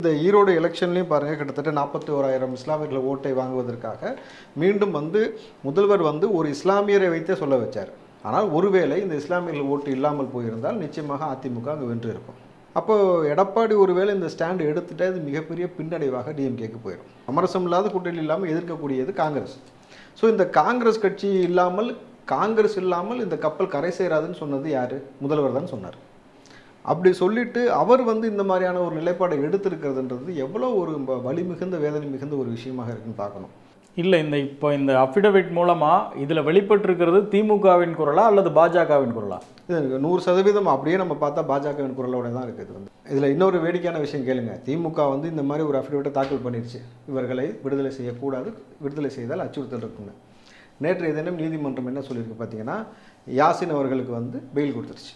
இந்த ஈரோடு எலெக்ஷன்லையும் பாருங்கள் கிட்டத்தட்ட நாற்பத்தி ஓராயிரம் இஸ்லாமியர்கள் ஓட்டை வாங்குவதற்காக மீண்டும் வந்து முதல்வர் வந்து ஒரு இஸ்லாமியரை வைத்தே சொல்ல வச்சார் ஆனால் ஒருவேளை இந்த இஸ்லாமியர்கள் ஓட்டு இல்லாமல் போயிருந்தால் நிச்சயமாக அதிமுக அங்கே வென்று இருக்கும் அப்போ எடப்பாடி ஒருவேளை இந்த ஸ்டாண்டு எடுத்துட்டா இது மிகப்பெரிய பின்னடைவாக டிஎம்கேக்கு போயிடும் சமரசம் இல்லாத கூட்டணி இல்லாமல் எதிர்க்கக்கூடியது காங்கிரஸ் ஸோ இந்த காங்கிரஸ் கட்சி இல்லாமல் காங்கிரஸ் இல்லாமல் இந்த கப்பல் கரை சேராதுன்னு சொன்னது யார் முதல்வர் தான் சொன்னார் அப்படி சொல்லிட்டு அவர் வந்து இந்த மாதிரியான ஒரு நிலைப்பாடை எடுத்திருக்கிறதுன்றது எவ்வளோ ஒரு வ- வலி மிகுந்த வேதனை மிகுந்த ஒரு விஷயமாக இருக்குன்னு பார்க்கணும் இல்லை இந்த இப்போ இந்த அஃபிடவிட் மூலமாக இதில் வெளிப்பட்டிருக்கிறது திமுகவின் குரலா அல்லது பாஜகவின் குரலா இது நூறு சதவீதம் அப்படியே நம்ம பார்த்தா பாஜகவின் குரலோட தான் இருக்குது இது வந்து இதில் இன்னொரு வேடிக்கையான விஷயம் கேளுங்க திமுக வந்து இந்த மாதிரி ஒரு அஃபிடவிட்டை தாக்கல் பண்ணிருச்சு இவர்களை விடுதலை செய்யக்கூடாது விடுதலை செய்தால் அச்சுறுத்தல் இருக்குன்னு நேற்றைய தினம் நீதிமன்றம் என்ன சொல்லியிருக்கு பார்த்தீங்கன்னா யாசின் அவர்களுக்கு வந்து பெயில் கொடுத்துருச்சு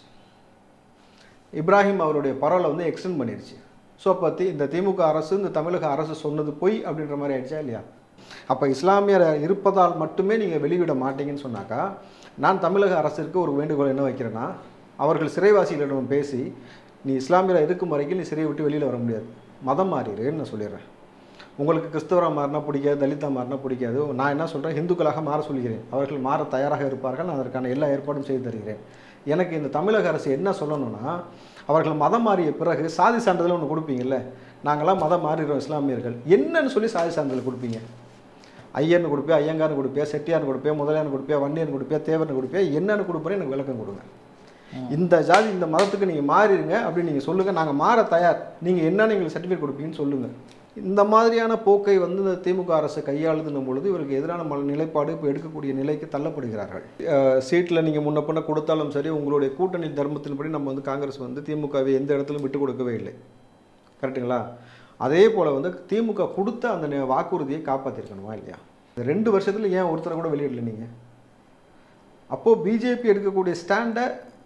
இப்ராஹிம் அவருடைய பரவலை வந்து எக்ஸ்டெண்ட் பண்ணிருச்சு ஸோ அப்போ தி இந்த திமுக அரசு இந்த தமிழக அரசு சொன்னது பொய் அப்படின்ற மாதிரி ஆயிடுச்சா இல்லையா அப்போ இஸ்லாமியர் இருப்பதால் மட்டுமே நீங்கள் வெளியிட மாட்டீங்கன்னு சொன்னாக்கா நான் தமிழக அரசிற்கு ஒரு வேண்டுகோள் என்ன வைக்கிறேன்னா அவர்கள் சிறைவாசிகளிடம் பேசி நீ இஸ்லாமியராக இருக்கும் வரைக்கும் நீ சிறையை விட்டு வெளியில் வர முடியாது மதம் மாறிடுன்னு நான் சொல்லிடுறேன் உங்களுக்கு கிறிஸ்தவராக மாறினா பிடிக்காது தலித்தா மாறினா பிடிக்காது நான் என்ன சொல்கிறேன் இந்துக்களாக மாற சொல்கிறேன் அவர்கள் மாற தயாராக இருப்பார்கள் நான் அதற்கான எல்லா ஏற்பாடும் செய்து தருகிறேன் எனக்கு இந்த தமிழக அரசு என்ன சொல்லணும்னா அவர்கள் மதம் மாறிய பிறகு சாதி சான்றிதழ் ஒன்று கொடுப்பீங்கல்ல நாங்களாம் மதம் மாறிடுறோம் இஸ்லாமியர்கள் என்னன்னு சொல்லி சாதி சான்றிதழ் கொடுப்பீங்க ஐயர்னு கொடுப்பேன் ஐயங்கார்னு கொடுப்பேன் செட்டியார்னு கொடுப்பேன் முதலியார்னு கொடுப்பேன் வன்னியர்னு கொடுப்பேன் தேவர்னு கொடுப்பேன் என்னன்னு கொடுப்பேன் எனக்கு விளக்கம் கொடுங்க இந்த ஜாதி இந்த மதத்துக்கு நீங்கள் மாறிடுங்க அப்படின்னு நீங்கள் சொல்லுங்கள் நாங்கள் மாற தயார் நீங்கள் என்னன்னு எங்களுக்கு சர்டிஃபிகேட் கொடுப்பீங்கன்னு சொல்லுங்கள் இந்த மாதிரியான போக்கை வந்து இந்த திமுக அரசு கையாளுதுன்னும் பொழுது இவருக்கு எதிரான மல நிலைப்பாடு இப்போ எடுக்கக்கூடிய நிலைக்கு தள்ளப்படுகிறார்கள் சீட்டில் நீங்கள் முன்ன பின்ன கொடுத்தாலும் சரி உங்களுடைய கூட்டணி தர்மத்தின்படி நம்ம வந்து காங்கிரஸ் வந்து திமுகவை எந்த இடத்திலும் விட்டு கொடுக்கவே இல்லை கரெக்ட்டுங்களா அதே போல் வந்து திமுக கொடுத்த அந்த நி- வாக்குறுதியை காப்பாற்றிருக்கணுமா இல்லையா இந்த ரெண்டு வருஷத்தில் ஏன் ஒருத்தரை கூட வெளியிடல நீங்கள் அப்போது பிஜேபி எடுக்கக்கூடிய ஸ்டாண்டை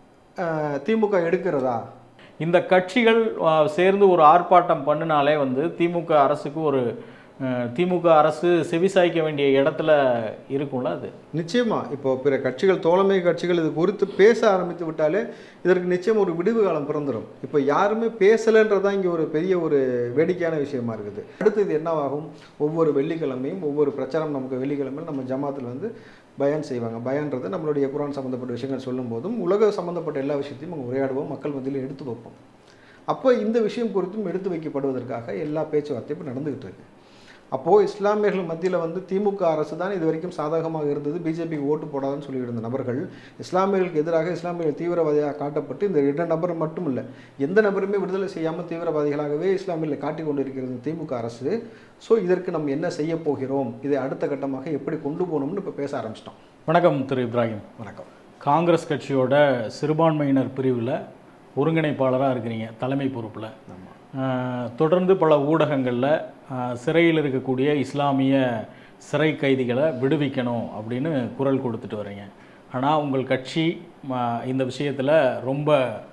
திமுக எடுக்கிறதா இந்த கட்சிகள் ஆ, சேர்ந்து ஒரு ஆர்ப்பாட்டம் பண்ணினாலே வந்து திமுக அரசுக்கு ஒரு ஆ, திமுக அரசு செவிசாய்க்க வேண்டிய இடத்துல இருக்கும்ல அது நிச்சயமா இப்போ பிற கட்சிகள் தோழமை கட்சிகள் இது குறித்து பேச ஆரம்பித்து விட்டாலே இதற்கு நிச்சயம் ஒரு விடுவு காலம் பிறந்துடும் இப்போ யாருமே பேசலைன்றதான் இங்கே ஒரு பெரிய ஒரு வேடிக்கையான விஷயமா இருக்குது அடுத்து இது என்னவாகும் ஒவ்வொரு வெள்ளிக்கிழமையும் ஒவ்வொரு பிரச்சாரம் நமக்கு வெள்ளிக்கிழமை நம்ம ஜமாத்தில் வந்து பயான் செய்வாங்க பயான்றது நம்மளுடைய குரான் சம்மந்தப்பட்ட விஷயங்கள் சொல்லும் போதும் உலக சம்மந்தப்பட்ட எல்லா விஷயத்தையும் நம்ம உரையாடுவோம் மக்கள் மத்தியில் எடுத்து வைப்போம் அப்போ இந்த விஷயம் குறித்தும் எடுத்து வைக்கப்படுவதற்காக எல்லா பேச்சுவார்த்தையும் இப்போ நடந்துகிட்டு இருக்கு அப்போது இஸ்லாமியர்கள் மத்தியில் வந்து திமுக அரசு தான் இது வரைக்கும் சாதகமாக இருந்தது பிஜேபிக்கு ஓட்டு போடாதுன்னு சொல்லிட்டு இருந்த நபர்கள் இஸ்லாமியர்களுக்கு எதிராக இஸ்லாமியர்கள் தீவிரவாதியாக காட்டப்பட்டு இந்த இரண்டு நபர் மட்டும் இல்லை எந்த நபருமே விடுதலை செய்யாமல் தீவிரவாதிகளாகவே இஸ்லாமியர்களை காட்டிக் கொண்டிருக்கிறது திமுக அரசு ஸோ இதற்கு நம்ம என்ன செய்ய போகிறோம் இதை அடுத்த கட்டமாக எப்படி கொண்டு போகணும்னு இப்போ பேச ஆரம்பிச்சிட்டோம் வணக்கம் திரு இப்ராஹிம் வணக்கம் காங்கிரஸ் கட்சியோட சிறுபான்மையினர் பிரிவில் ஒருங்கிணைப்பாளராக இருக்கிறீங்க தலைமை பொறுப்பில் ஆமாம் தொடர்ந்து பல ஊடகங்களில் சிறையில் இருக்கக்கூடிய இஸ்லாமிய சிறை கைதிகளை விடுவிக்கணும் அப்படின்னு குரல் கொடுத்துட்டு வர்றீங்க ஆனால் உங்கள் கட்சி ம, இந்த விஷயத்தில் ரொம்ப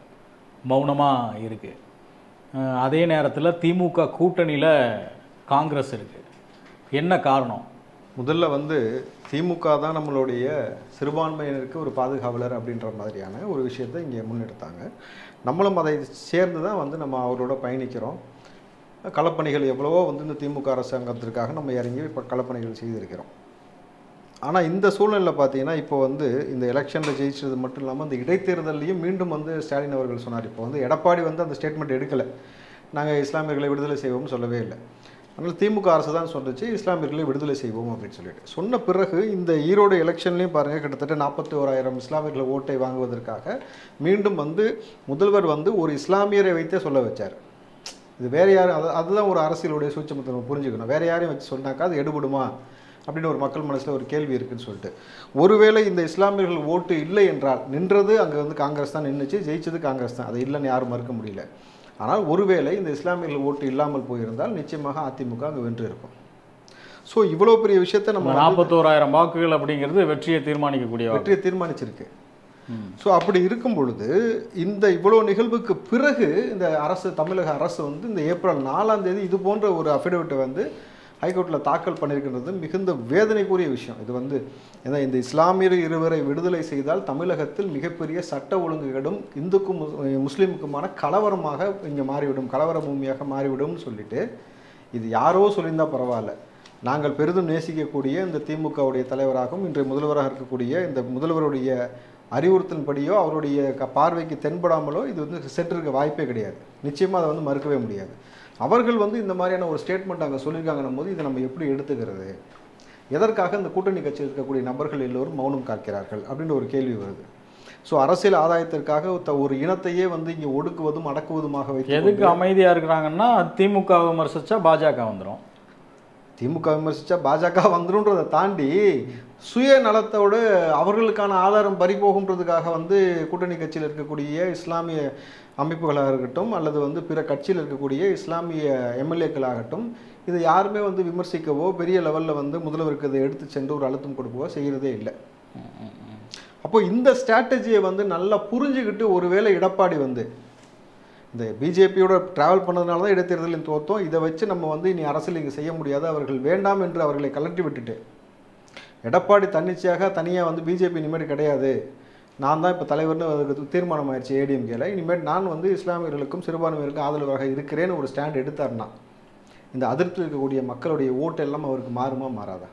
மௌனமாக இருக்குது அதே நேரத்தில் திமுக கூட்டணியில் காங்கிரஸ் இருக்குது என்ன காரணம் முதல்ல வந்து திமுக தான் நம்மளுடைய சிறுபான்மையினருக்கு ஒரு பாதுகாவலர் அப்படின்ற மாதிரியான ஒரு விஷயத்தை இங்கே முன்னெடுத்தாங்க நம்மளும் அதை சேர்ந்து தான் வந்து நம்ம அவரோட பயணிக்கிறோம் களப்பணிகள் எவ்வளவோ வந்து இந்த திமுக அரசாங்கத்திற்காக நம்ம இறங்கி இப்போ களப்பணிகள் செய்திருக்கிறோம் ஆனால் இந்த சூழ்நிலையில் பார்த்தீங்கன்னா இப்போ வந்து இந்த எலெக்ஷனில் ஜெயிச்சது மட்டும் இல்லாமல் இந்த இடைத்தேர்தல்லையும் மீண்டும் வந்து ஸ்டாலின் அவர்கள் சொன்னார் இப்போ வந்து எடப்பாடி வந்து அந்த ஸ்டேட்மெண்ட் எடுக்கலை நாங்கள் இஸ்லாமியர்களை விடுதலை செய்வோம்னு சொல்லவே இல்லை அதனால் திமுக அரசு தான் சொல்லுச்சு இஸ்லாமியர்களை விடுதலை செய்வோம் அப்படின்னு சொல்லிட்டு சொன்ன பிறகு இந்த ஈரோடு எலெக்ஷன்லையும் பாருங்கள் கிட்டத்தட்ட நாற்பத்தி ஓராயிரம் இஸ்லாமியர்கள் ஓட்டை வாங்குவதற்காக மீண்டும் வந்து முதல்வர் வந்து ஒரு இஸ்லாமியரை வைத்தே சொல்ல வச்சார் இது வேற யாரும் அது அதுதான் ஒரு அரசியலுடைய சூட்சமத்தை நம்ம புரிஞ்சுக்கணும் வேற யாரையும் வச்சு சொன்னாக்கா அது எடுபடுமா அப்படின்னு ஒரு மக்கள் மனசில் ஒரு கேள்வி இருக்குன்னு சொல்லிட்டு ஒருவேளை இந்த இஸ்லாமியர்கள் ஓட்டு இல்லை என்றால் நின்றது அங்கே வந்து காங்கிரஸ் தான் நின்றுச்சு ஜெயிச்சது காங்கிரஸ் தான் அது இல்லைன்னு யாரும் மறுக்க முடியல ஆனால் ஒருவேளை இந்த இஸ்லாமியர்கள் ஓட்டு இல்லாமல் போயிருந்தால் நிச்சயமாக அதிமுக அங்கே வென்று இருக்கும் ஸோ இவ்வளோ பெரிய விஷயத்தை நம்ம வந்து நாற்பத்தோராயிரம் வாக்குகள் அப்படிங்கிறது வெற்றியை தீர்மானிக்கக்கூடிய வாக்கு. வெற்றியை தீர்மானிச்சிருக்கு ம். ஸோ அப்படி இருக்கும் பொழுது இந்த இவ்வளோ நிகழ்வுக்கு பிறகு இந்த அரசு தமிழக அரசு வந்து இந்த ஏப்ரல் நாலாம் தேதி இது போன்ற ஒரு அஃபிடவிட்டை வந்து ஹைகோர்ட்டில் தாக்கல் பண்ணியிருக்கின்றது மிகுந்த வேதனைக்குரிய விஷயம் இது வந்து ஏன்னா இந்த இஸ்லாமியர் இருவரை விடுதலை செய்தால் தமிழகத்தில் மிகப்பெரிய சட்ட ஒழுங்குகளும் இந்துக்கும் முஸ்- முஸ்லிமுக்குமான கலவரமாக இங்கே மாறிவிடும் கலவர பூமியாக மாறிவிடும்னு சொல்லிட்டு இது யாரோ சொல்லியிருந்தா பரவாயில்ல நாங்கள் பெரிதும் நேசிக்கக்கூடிய இந்த திமுகவுடைய தலைவராகவும் இன்றைய முதல்வராக இருக்கக்கூடிய இந்த முதல்வருடைய அறிவுறுத்தலின்படியோ அவருடைய க- பார்வைக்கு தென்படாமலோ இது வந்து சென்றிருக்க வாய்ப்பே கிடையாது நிச்சயமாக அதை வந்து மறுக்கவே முடியாது அவர்கள் வந்து இந்த மாதிரியான ஒரு ஸ்டேட்மெண்ட் அங்கே சொல்லியிருக்காங்கன்னும் போது இதை நம்ம எப்படி எடுத்துக்கிறது எதற்காக இந்த கூட்டணி கட்சியில் இருக்கக்கூடிய நபர்கள் எல்லோரும் மௌனம் காக்கிறார்கள் அப்படின்ற ஒரு கேள்வி வருது ஸோ அரசியல் ஆதாயத்திற்காக த- ஒரு இனத்தையே வந்து இங்கே ஒடுக்குவதும் அடக்குவதுமாக வைத்து எதுக்கு அமைதியாக இருக்கிறாங்கன்னா திமுக விமர்சிச்சா பாஜக வந்துடும் திமுக விமர்சிச்சா பாஜக வந்துருன்றதை தாண்டி சுயநலத்தோடு அவர்களுக்கான ஆதாரம் பறிபோகுன்றதுக்காக வந்து கூட்டணி கட்சியில் இருக்கக்கூடிய இஸ்லாமிய அமைப்புகளாக இருக்கட்டும் அல்லது வந்து பிற கட்சியில் இருக்கக்கூடிய இஸ்லாமிய எம்எல்ஏக்களாகட்டும் இதை யாருமே வந்து விமர்சிக்கவோ பெரிய லெவலில் வந்து முதல்வருக்கு இதை எடுத்து சென்று ஒரு அழுத்தம் கொடுக்கவோ செய்கிறதே இல்லை அப்போ இந்த ஸ்ட்ராட்டஜியை வந்து நல்லா புரிஞ்சுக்கிட்டு ஒருவேளை எடப்பாடி வந்து இந்த பிஜேபியோட டிராவல் பண்ணதுனால தான் இடைத்தேர்தலில் தோத்தோம் இதை வச்சு நம்ம வந்து இனி அரசியல் இங்கே செய்ய முடியாது அவர்கள் வேண்டாம் என்று அவர்களை கலட்டி விட்டுட்டு எடப்பாடி தன்னிச்சையாக தனியாக வந்து பிஜேபி இனிமேல் கிடையாது நான் தான் இப்போ தலைவர்னு அதுக்கு தீர்மானம் ஆயிடுச்சு ஏடிஎம்கேல இனிமேல் நான் வந்து இஸ்லாமியர்களுக்கும் சிறுபான்மையருக்கும் ஆதரவாக இருக்கிறேன்னு ஒரு ஸ்டாண்ட் எடுத்தார்னா இந்த அதிருப்தியில் இருக்கக்கூடிய மக்களுடைய ஓட்டு எல்லாம் அவருக்கு மாறுமா மாறாதா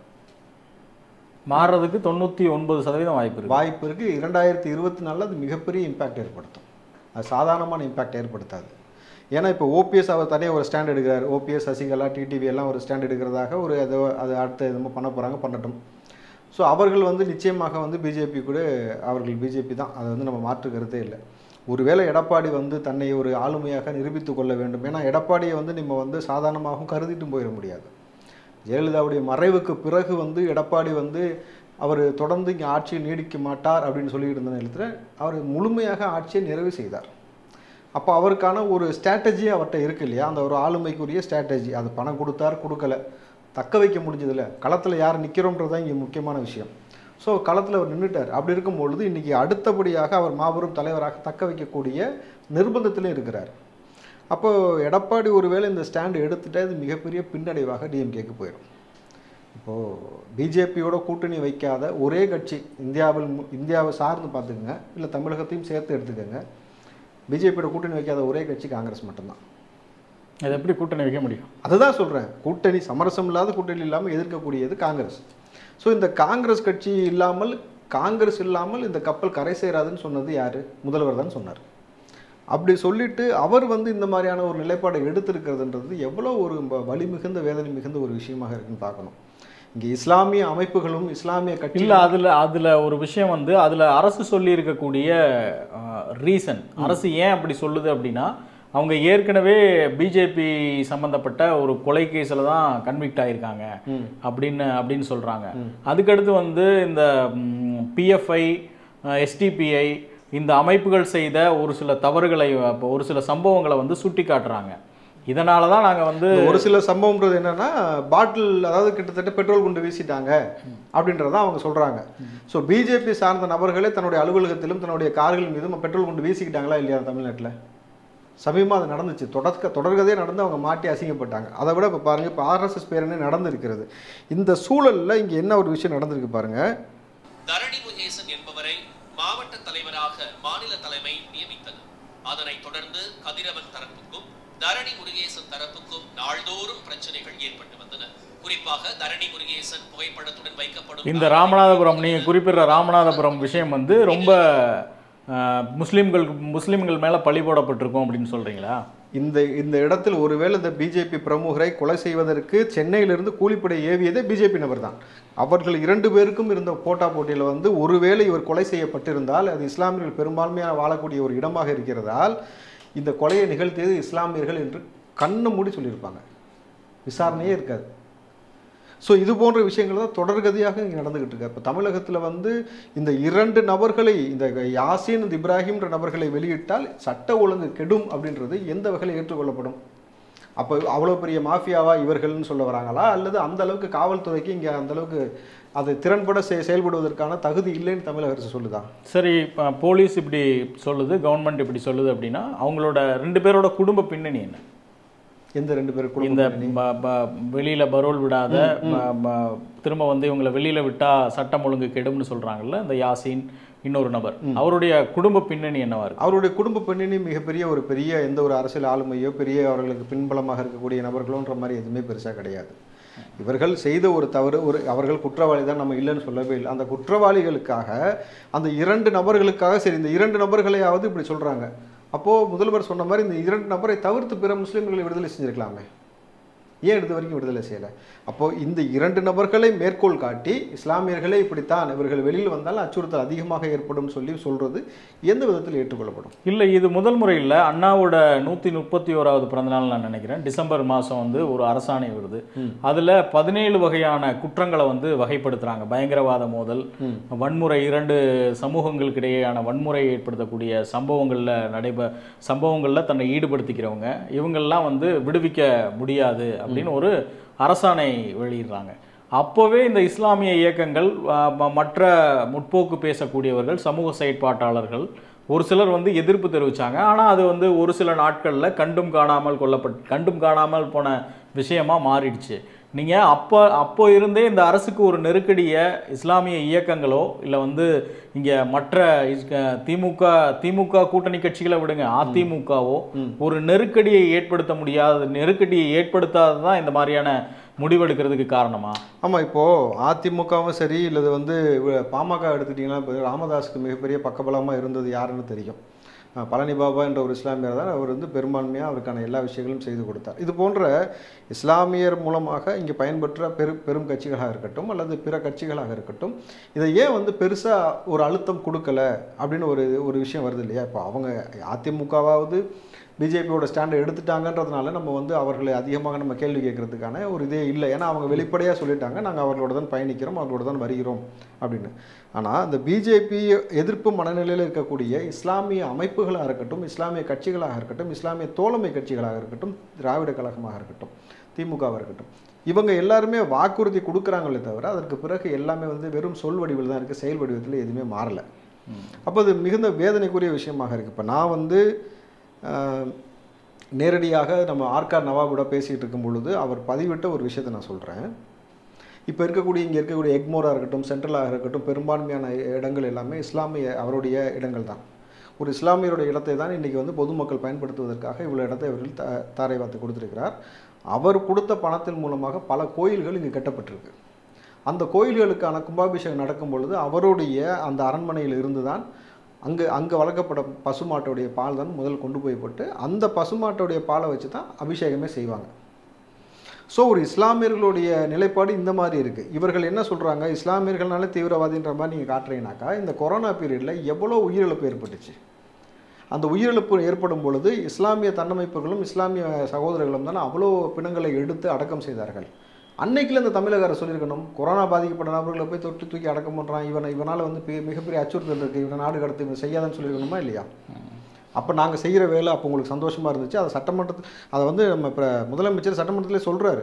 மாறுறதுக்கு தொண்ணூற்றி ஒன்பது சதவீதம் வாய்ப்பு இருக்கு வாய்ப்பு இருக்குது இரண்டாயிரத்தி இருபத்தி நாலில் அது மிகப்பெரிய இம்பேக்ட் ஏற்படுத்தும் அது சாதாரணமான இம்பேக்ட் ஏற்படுத்தாது ஏன்னா இப்போ ஓபிஎஸ் அவர் தனியாக ஒரு ஸ்டாண்ட் எடுக்கிறார் ஓபிஎஸ் சசிகலா டிடிவி எல்லாம் ஒரு ஸ்டாண்ட் எடுக்கிறதாக ஒரு அது அது அடுத்த எதுவும் பண்ண போகிறாங்க பண்ணட்டும் ஸோ அவர்கள் வந்து நிச்சயமாக வந்து பிஜேபி கூட அவர்கள் பிஜேபி தான் அதை வந்து நம்ம மாற்று கருத்தே இல்லை ஒருவேளை எடப்பாடி வந்து தன்னை ஒரு ஆளுமையாக நிரூபித்து கொள்ள வேண்டும் ஏன்னா எடப்பாடியை வந்து நம்ம வந்து சாதாரணமாகவும் கருதிட்டும் போயிட முடியாது ஜெயலலிதாவுடைய மறைவுக்கு பிறகு வந்து எடப்பாடி வந்து அவர் தொடர்ந்து இங்கே ஆட்சியை நீடிக்க மாட்டார் அப்படின்னு சொல்லிட்டு இருந்த நேரத்தில் அவர் முழுமையாக ஆட்சியை நிறைவு செய்தார் அப்போ அவருக்கான ஒரு ஸ்ட்ராட்டஜி அவர்கிட்ட இருக்கு இல்லையா அந்த ஒரு ஆளுமைக்குரிய ஸ்ட்ராட்டஜி அது பணம் கொடுத்தார் கொடுக்கல தக்க வைக்க முடிஞ்சதில்ல களத்தில் யார் நிற்கிறோன்றது தான் இங்கே முக்கியமான விஷயம் ஸோ களத்தில் அவர் நின்றுட்டார் அப்படி இருக்கும் பொழுது இன்றைக்கி அடுத்தபடியாக அவர் மாபெரும் தலைவராக தக்க வைக்கக்கூடிய நிர்பந்தத்திலும் இருக்கிறார் அப்போ எடப்பாடி ஒருவேளை இந்த ஸ்டாண்டு எடுத்துட்டா இது மிகப்பெரிய பின்னடைவாக டிஎம்கேக்கு போயிடும் இப்போது பிஜேபியோட கூட்டணி வைக்காத ஒரே கட்சி இந்தியாவில் மு- இந்தியாவை சார்ந்து பார்த்துக்கங்க இல்லை தமிழகத்தையும் சேர்த்து எடுத்துக்கோங்க பிஜேபியோட கூட்டணி வைக்காத ஒரே கட்சி காங்கிரஸ் மட்டும்தான் அதை எப்படி கூட்டணி வைக்க முடியும் அதுதான் சொல்கிறேன் கூட்டணி சமரசம் இல்லாத கூட்டணி இல்லாமல் எதிர்க்கக்கூடியது காங்கிரஸ் ஸோ இந்த காங்கிரஸ் கட்சி இல்லாமல் காங்கிரஸ் இல்லாமல் இந்த கப்பல் கரை சேராதுன்னு சொன்னது யார் முதல்வர் தான் சொன்னார் அப்படி சொல்லிட்டு அவர் வந்து இந்த மாதிரியான ஒரு நிலைப்பாடை எடுத்திருக்கிறதுன்றது எவ்வளோ ஒரு வ- வலி மிகுந்த வேதனை மிகுந்த ஒரு விஷயமாக இருக்குன்னு பார்க்கணும் இங்கே இஸ்லாமிய அமைப்புகளும் இஸ்லாமிய கட்சி இல்ல அதுல அதுல ஒரு விஷயம் வந்து அதுல அரசு சொல்லி இருக்கக்கூடிய ரீசன் அரசு ஏன் அப்படி சொல்லுது அப்படின்னா அவங்க ஏற்கனவே பிஜேபி சம்பந்தப்பட்ட ஒரு கொலை கேஸில் தான் கன்விக்ட் ஆயிருக்காங்க ம். அப்படின்னு அப்படின்னு சொல்றாங்க அதுக்கடுத்து வந்து இந்த பிஎஃப்ஐ எஸ்டிபிஐ இந்த அமைப்புகள் செய்த ஒரு சில தவறுகளை அப்போ ஒரு சில சம்பவங்களை வந்து சுட்டி காட்டுறாங்க இதனால தான் நாங்கள் வந்து இந்த ஒரு சில சம்பவம்ன்றது என்னன்னா பாட்டில் அதாவது கிட்டத்தட்ட பெட்ரோல் குண்டு வீசிட்டாங்க அப்படின்றத அவங்க சொல்றாங்க ஸோ பிஜேபி சார்ந்த நபர்களே தன்னுடைய அலுவலகத்திலும் தன்னுடைய கார்கள் மீதும் பெட்ரோல் குண்டு வீசிக்கிட்டாங்களா இல்லையா தமிழ்நாட்டில் சமீபமாக அது நடந்துச்சு தொடர்க தொடர்கதே நடந்து அவங்க மாட்டி அசிங்கப்பட்டாங்க அதை விட இப்போ பாருங்க இப்போ ஆர்எஸ்எஸ் பேரணி நடந்திருக்கிறது இந்த சூழலில் இங்கே என்ன ஒரு விஷயம் நடந்திருக்கு பாருங்க தரணி முகேசன் என்பவரை மாவட்ட தலைவராக மாநில தலைமை நியமித்தது அதனைத் தொடர்ந்து கதிரவன் தரப்புக்கும் தரணி முருகேசன் தரப்புக்கும் நாள்தோறும் பிரச்சனைகள் ஏற்பட்டு வந்தன குறிப்பாக தரணி முருகேசன் புகைப்படத்துடன் வைக்கப்படும் இந்த ராமநாதபுரம் நீங்க குறிப்பிடுற ராமநாதபுரம் விஷயம் வந்து ரொம்ப அஹ், முஸ்லிம்கள் முஸ்லிம்கள் மேல பழி போடப்பட்டிருக்கும் அப்படின்னு சொல்றீங்களா இந்த இந்த இடத்தில் ஒருவேளை இந்த பிஜேபி பிரமுகரை கொலை செய்வதற்கு சென்னையிலிருந்து கூலிப்படை ஏவியதே பிஜேபி நபர் தான் அவர்கள் இரண்டு பேருக்கும் இருந்த போட்டா போட்டியில் வந்து ஒருவேளை இவர் கொலை செய்யப்பட்டிருந்தால் அது இஸ்லாமியர்கள் பெரும்பான்மையாக வாழக்கூடிய ஒரு இடமாக இருக்கிறதால் இந்த கொலையை நிகழ்த்தியது இஸ்லாமியர்கள் என்று கண்ணு மூடி சொல்லியிருப்பாங்க விசாரணையே இருக்காது ஸோ இது போன்ற விஷயங்கள் தான் தொடர்கதியாக இங்கே நடந்துகிட்டு இருக்கு இப்போ தமிழகத்தில் வந்து இந்த இரண்டு நபர்களை இந்த யாசின் இந்த இப்ராஹிம்ன்ற நபர்களை வெளியிட்டால் சட்ட ஒழுங்கு கெடும் அப்படின்றது எந்த வகையில் ஏற்றுக்கொள்ளப்படும் அப்போ அவ்வளோ பெரிய மாஃபியாவா இவர்கள்னு சொல்ல வராங்களா அல்லது அந்த அளவுக்கு காவல்துறைக்கு இங்கே அந்த அளவுக்கு அது திறன்பட செ செயல்படுவதற்கான தகுதி இல்லைன்னு தமிழக அரசு சொல்லுதா சரி இப்போ போலீஸ் இப்படி சொல்லுது கவர்மெண்ட் இப்படி சொல்லுது அப்படின்னா அவங்களோட ரெண்டு பேரோட குடும்ப பின்னணி என்ன எந்த ரெண்டு பேர் இந்த குடும்ப ப- ப- வெளியில பரோல் விடாத ப- ப- திரும்ப வந்து இவங்களை வெளியில விட்டா சட்டம் ஒழுங்கு கெடும்னு சொல்றாங்கல்ல இந்த யாசின் இன்னொரு நபர் அவருடைய குடும்ப பின்னணி என்னவா இருக்கு அவருடைய குடும்ப பின்னணி மிகப்பெரிய ஒரு பெரிய எந்த ஒரு அரசியல் ஆளுமையோ பெரிய அவர்களுக்கு பின்பலமாக இருக்கக்கூடிய நபர்களோன்ற மாதிரி எதுவுமே பெருசாக கிடையாது இவர்கள் செய்த ஒரு தவறு ஒரு அவர்கள் குற்றவாளி தான் நம்ம இல்லைன்னு சொல்லவே இல்லை அந்த குற்றவாளிகளுக்காக அந்த இரண்டு நபர்களுக்காக சரி இந்த இரண்டு நபர்களையாவது இப்படி சொல்றாங்க அப்போ முதல்வர் சொன்ன மாதிரி இந்த இரண்டு நபரை தவிர்த்து பிற முஸ்லிம்களை விடுதலை செஞ்சிருக்கலாமே ஏன் இது வரைக்கும் விடுதலை செய்யலை அப்போ இந்த இரண்டு நபர்களை மேற்கோள் காட்டி இஸ்லாமியர்களே இப்படித்தான் இவர்கள் வெளியில் வந்தால் அச்சுறுத்தல் அதிகமாக ஏற்படும் சொல்லி சொல்றது எந்த விதத்தில் ஏற்றுக்கொள்ளப்படும் இல்ல இது முதல் முறை இல்ல அண்ணாவோட நூத்தி முப்பத்தி ஓராவது பிறந்தநாள் நான் நினைக்கிறேன் டிசம்பர் மாசம் வந்து ஒரு அரசாணை வருது அதுல பதினேழு வகையான குற்றங்களை வந்து வகைப்படுத்துறாங்க பயங்கரவாத மோதல் வன்முறை இரண்டு சமூகங்களுக்கு இடையேயான வன்முறையை ஏற்படுத்தக்கூடிய சம்பவங்கள்ல நடைபெ சம்பவங்கள்ல தன்னை ஈடுபடுத்திக்கிறவங்க இவங்கெல்லாம் வந்து விடுவிக்க முடியாது அப்படின்னு ஒரு அரசாணை வெளியிடுறாங்க அப்போவே இந்த இஸ்லாமிய இயக்கங்கள் ஆ, ம- மற்ற முற்போக்கு பேசக்கூடியவர்கள் சமூக செயற்பாட்டாளர்கள் ஒரு சிலர் வந்து எதிர்ப்பு தெரிவிச்சாங்க ஆனால் அது வந்து ஒரு சில நாட்களில் கண்டும் காணாமல் கொல்லப்பட் கண்டும் காணாமல் போன விஷயமா மாறிடுச்சு நீங்கள் அப்போ அப்போ இருந்தே இந்த அரசுக்கு ஒரு நெருக்கடியை இஸ்லாமிய இயக்கங்களோ இல்லை வந்து இங்கே மற்ற இஸ்- அஹ் திமுக திமுக கூட்டணி கட்சிகளை விடுங்க அதிமுகவோ ஒரு நெருக்கடியை ஏற்படுத்த முடியாத நெருக்கடியை ஏற்படுத்தாதது தான் இந்த மாதிரியான முடிவெடுக்கிறதுக்கு காரணமா ஆமாம் இப்போ அதிமுகவும் சரி இல்லது வந்து வ- பாமக எடுத்துக்கிட்டிங்கன்னா இப்போ ராமதாஸுக்கு மிகப்பெரிய பக்கபலமாக இருந்தது யாருன்னு தெரியும் அஹ் பழனி பாபா என்ற ஒரு இஸ்லாமியர் தான் அவர் வந்து பெரும்பான்மையாக அவருக்கான எல்லா விஷயங்களும் செய்து கொடுத்தார் இது போன்ற இஸ்லாமியர் மூலமாக இங்கே பயன்பெற்ற பெரு பெரும் கட்சிகளாக இருக்கட்டும் அல்லது பிற கட்சிகளாக இருக்கட்டும் இதை ஏன் வந்து பெருசாக ஒரு அழுத்தம் கொடுக்கல அப்படின்னு ஒரு ஒரு விஷயம் வருது இல்லையா இப்போ அவங்க அதிமுகவாவது பிஜேபியோட ஸ்டாண்டை எடுத்துட்டாங்கன்றதுனால நம்ம வந்து அவர்களை அதிகமாக நம்ம கேள்வி கேட்கறதுக்கான ஒரு இதே இல்லை ஏன்னா அவங்க வெளிப்படையாக சொல்லிட்டாங்க நாங்கள் அவர்களோட தான் பயணிக்கிறோம் அவர்களோட தான் வருகிறோம் அப்படின்னு ஆனால் இந்த பிஜேபி எதிர்ப்பு மனநிலையில் இருக்கக்கூடிய இஸ்லாமிய அமைப்புகளாக இருக்கட்டும் இஸ்லாமிய கட்சிகளாக இருக்கட்டும் இஸ்லாமிய தோழமை கட்சிகளாக இருக்கட்டும் திராவிட கழகமாக இருக்கட்டும் திமுகவாக இருக்கட்டும் இவங்க எல்லாருமே வாக்குறுதி கொடுக்குறாங்களே தவிர அதற்கு பிறகு எல்லாமே வந்து வெறும் சொல் வடிவில் தான் இருக்குது செயல் வடிவத்தில் எதுவுமே மாறலை அப்போ அது மிகுந்த வேதனைக்குரிய விஷயமாக இருக்குது இப்போ நான் வந்து ஆஹ், நேரடியாக நம்ம ஆர்கார் நவாபோட பேசிகிட்டு இருக்கும் பொழுது அவர் பதிவிட்ட ஒரு விஷயத்தை நான் சொல்கிறேன் இப்போ இருக்கக்கூடிய இங்கே இருக்கக்கூடிய எக்மோராக இருக்கட்டும் சென்ட்ரலாக இருக்கட்டும் பெரும்பான்மையான இடங்கள் எல்லாமே இஸ்லாமிய அவருடைய இடங்கள் தான் ஒரு இஸ்லாமியருடைய இடத்தை தான் இன்றைக்கி வந்து பொதுமக்கள் பயன்படுத்துவதற்காக இவ்வளோ இடத்தை அவர்கள் த தாரை வார்த்து கொடுத்திருக்கிறார் அவர் கொடுத்த பணத்தின் மூலமாக பல கோயில்கள் இங்கு கட்டப்பட்டிருக்கு அந்த கோயில்களுக்கான கும்பாபிஷேகம் நடக்கும் பொழுது அவருடைய அந்த அரண்மனையில் இருந்து தான் அங்கே அங்கே வளர்க்கப்படும் பசுமாட்டோடைய பால் தான் முதல் கொண்டு போய்ப்பட்டு அந்த பசுமாட்டோடைய பாலை வச்சு தான் அபிஷேகமே செய்வாங்க ஸோ ஒரு இஸ்லாமியர்களுடைய நிலைப்பாடு இந்த மாதிரி இருக்குது இவர்கள் என்ன சொல்கிறாங்க இஸ்லாமியர்கள்னால தீவிரவாதின்ற மாதிரி நீங்கள் காட்டுறீங்கனாக்கா இந்த கொரோனா பீரியடில் எவ்வளோ உயிரிழப்பு ஏற்பட்டுச்சு அந்த உயிரிழப்பு ஏற்படும் பொழுது இஸ்லாமிய தன்னமைப்புகளும் இஸ்லாமிய சகோதரர்களும் தானே அவ்வளோ பிணங்களை எடுத்து அடக்கம் செய்தார்கள் அன்னைக்குல இந்த தமிழக அரசு சொல்லியிருக்கணும் கொரோனா பாதிக்கப்பட்ட நபர்களை போய் தொட்டு தூக்கி அடக்கம் பண்ணுறான் இவனை இவனால் வந்து பெ- மிகப்பெரிய அச்சுறுத்தல் இருக்குது இவனை நாடு கடத்து இவன் செய்யாதன்னு சொல்லியிருக்கணுமா இல்லையா அப்போ நாங்கள் செய்கிற வேலை அப்போ உங்களுக்கு சந்தோஷமாக இருந்துச்சு அதை சட்டமன்றத்தில் அதை வந்து நம்ம இப்போ முதலமைச்சர் சட்டமன்றத்திலே சொல்கிறாரு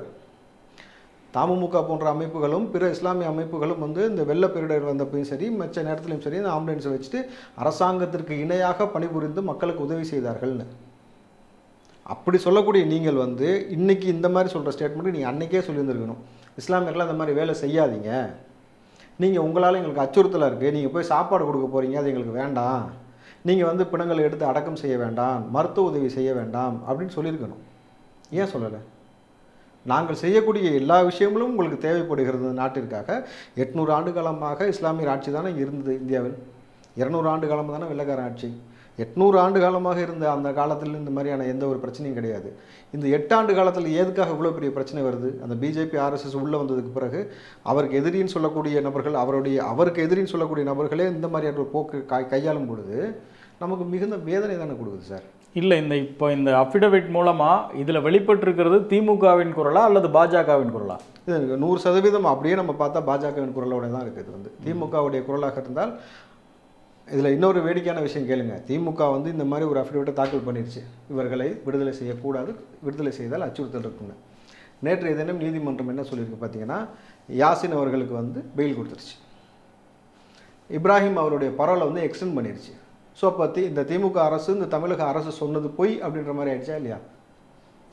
தமுமுக போன்ற அமைப்புகளும் பிற இஸ்லாமிய அமைப்புகளும் வந்து இந்த வெள்ள பேரிடர் வந்தப்பையும் சரி மற்ற நேரத்திலையும் சரி இந்த ஆம்புலன்ஸை வச்சுட்டு அரசாங்கத்திற்கு இணையாக பணிபுரிந்து மக்களுக்கு உதவி செய்தார்கள்னு அப்படி சொல்லக்கூடிய நீங்கள் வந்து இன்னைக்கு இந்த மாதிரி சொல்கிற ஸ்டேட்மெண்ட் நீங்கள் அன்னைக்கே சொல்லியிருந்திருக்கணும் இஸ்லாமியர்கள் அந்த மாதிரி வேலை செய்யாதீங்க நீங்கள் உங்களால் எங்களுக்கு அச்சுறுத்தலாக இருக்குது நீங்கள் போய் சாப்பாடு கொடுக்க போகிறீங்க அது எங்களுக்கு வேண்டாம் நீங்கள் வந்து பிணங்களை எடுத்து அடக்கம் செய்ய வேண்டாம் மருத்துவ உதவி செய்ய வேண்டாம் அப்படின்னு சொல்லியிருக்கணும் ஏன் சொல்லலை நாங்கள் செய்யக்கூடிய எல்லா விஷயங்களும் உங்களுக்கு தேவைப்படுகிறது இந்த நாட்டிற்காக எட்நூறு ஆண்டு காலமாக இஸ்லாமியர் ஆட்சி தானே இருந்தது இந்தியாவில் இருநூறு ஆண்டு காலம் தானே வெள்ளக்கார ஆட்சி எட்நூறு ஆண்டு காலமாக இருந்த அந்த காலத்தில் இந்த மாதிரியான எந்த ஒரு பிரச்சனையும் கிடையாது இந்த எட்டாண்டு காலத்தில் எதுக்காக இவ்வளோ பெரிய பிரச்சனை வருது அந்த பிஜேபி ஆர்எஸ்எஸ் உள்ளே வந்ததுக்கு பிறகு அவருக்கு எதிரின்னு சொல்லக்கூடிய நபர்கள் அவருடைய அவருக்கு எதிரின்னு சொல்லக்கூடிய நபர்களே இந்த மாதிரியான ஒரு போக்கு கை கையாளும் பொழுது நமக்கு மிகுந்த வேதனை தானே கொடுக்குது சார் இல்லை இந்த இப்போ இந்த அஃபிடவிட் மூலமா இதுல வெளிப்பட்டிருக்கிறது திமுகவின் குரலா அல்லது பாஜகவின் குரலா இது நூறு சதவீதம் அப்படியே நம்ம பார்த்தா பாஜகவின் குரலோட தான் இருக்குது இது வந்து திமுகவுடைய குரலாக இருந்தால் இதில் இன்னொரு வேடிக்கையான விஷயம் கேளுங்க திமுக வந்து இந்த மாதிரி ஒரு அஃபிடவிட்டை தாக்கல் பண்ணிருச்சு இவர்களை விடுதலை செய்யக்கூடாது விடுதலை செய்தால் அச்சுறுத்தல் இருக்குன்னு நேற்றைய தினம் நீதிமன்றம் என்ன சொல்லியிருக்கு பார்த்தீங்கன்னா யாசின் அவர்களுக்கு வந்து பெயில் கொடுத்துருச்சு இப்ராஹிம் அவருடைய பரவலை வந்து எக்ஸ்டெண்ட் பண்ணிருச்சு ஸோ பற்றி இந்த திமுக அரசு இந்த தமிழக அரசு சொன்னது பொய் அப்படின்ற மாதிரி ஆயிடுச்சா இல்லையா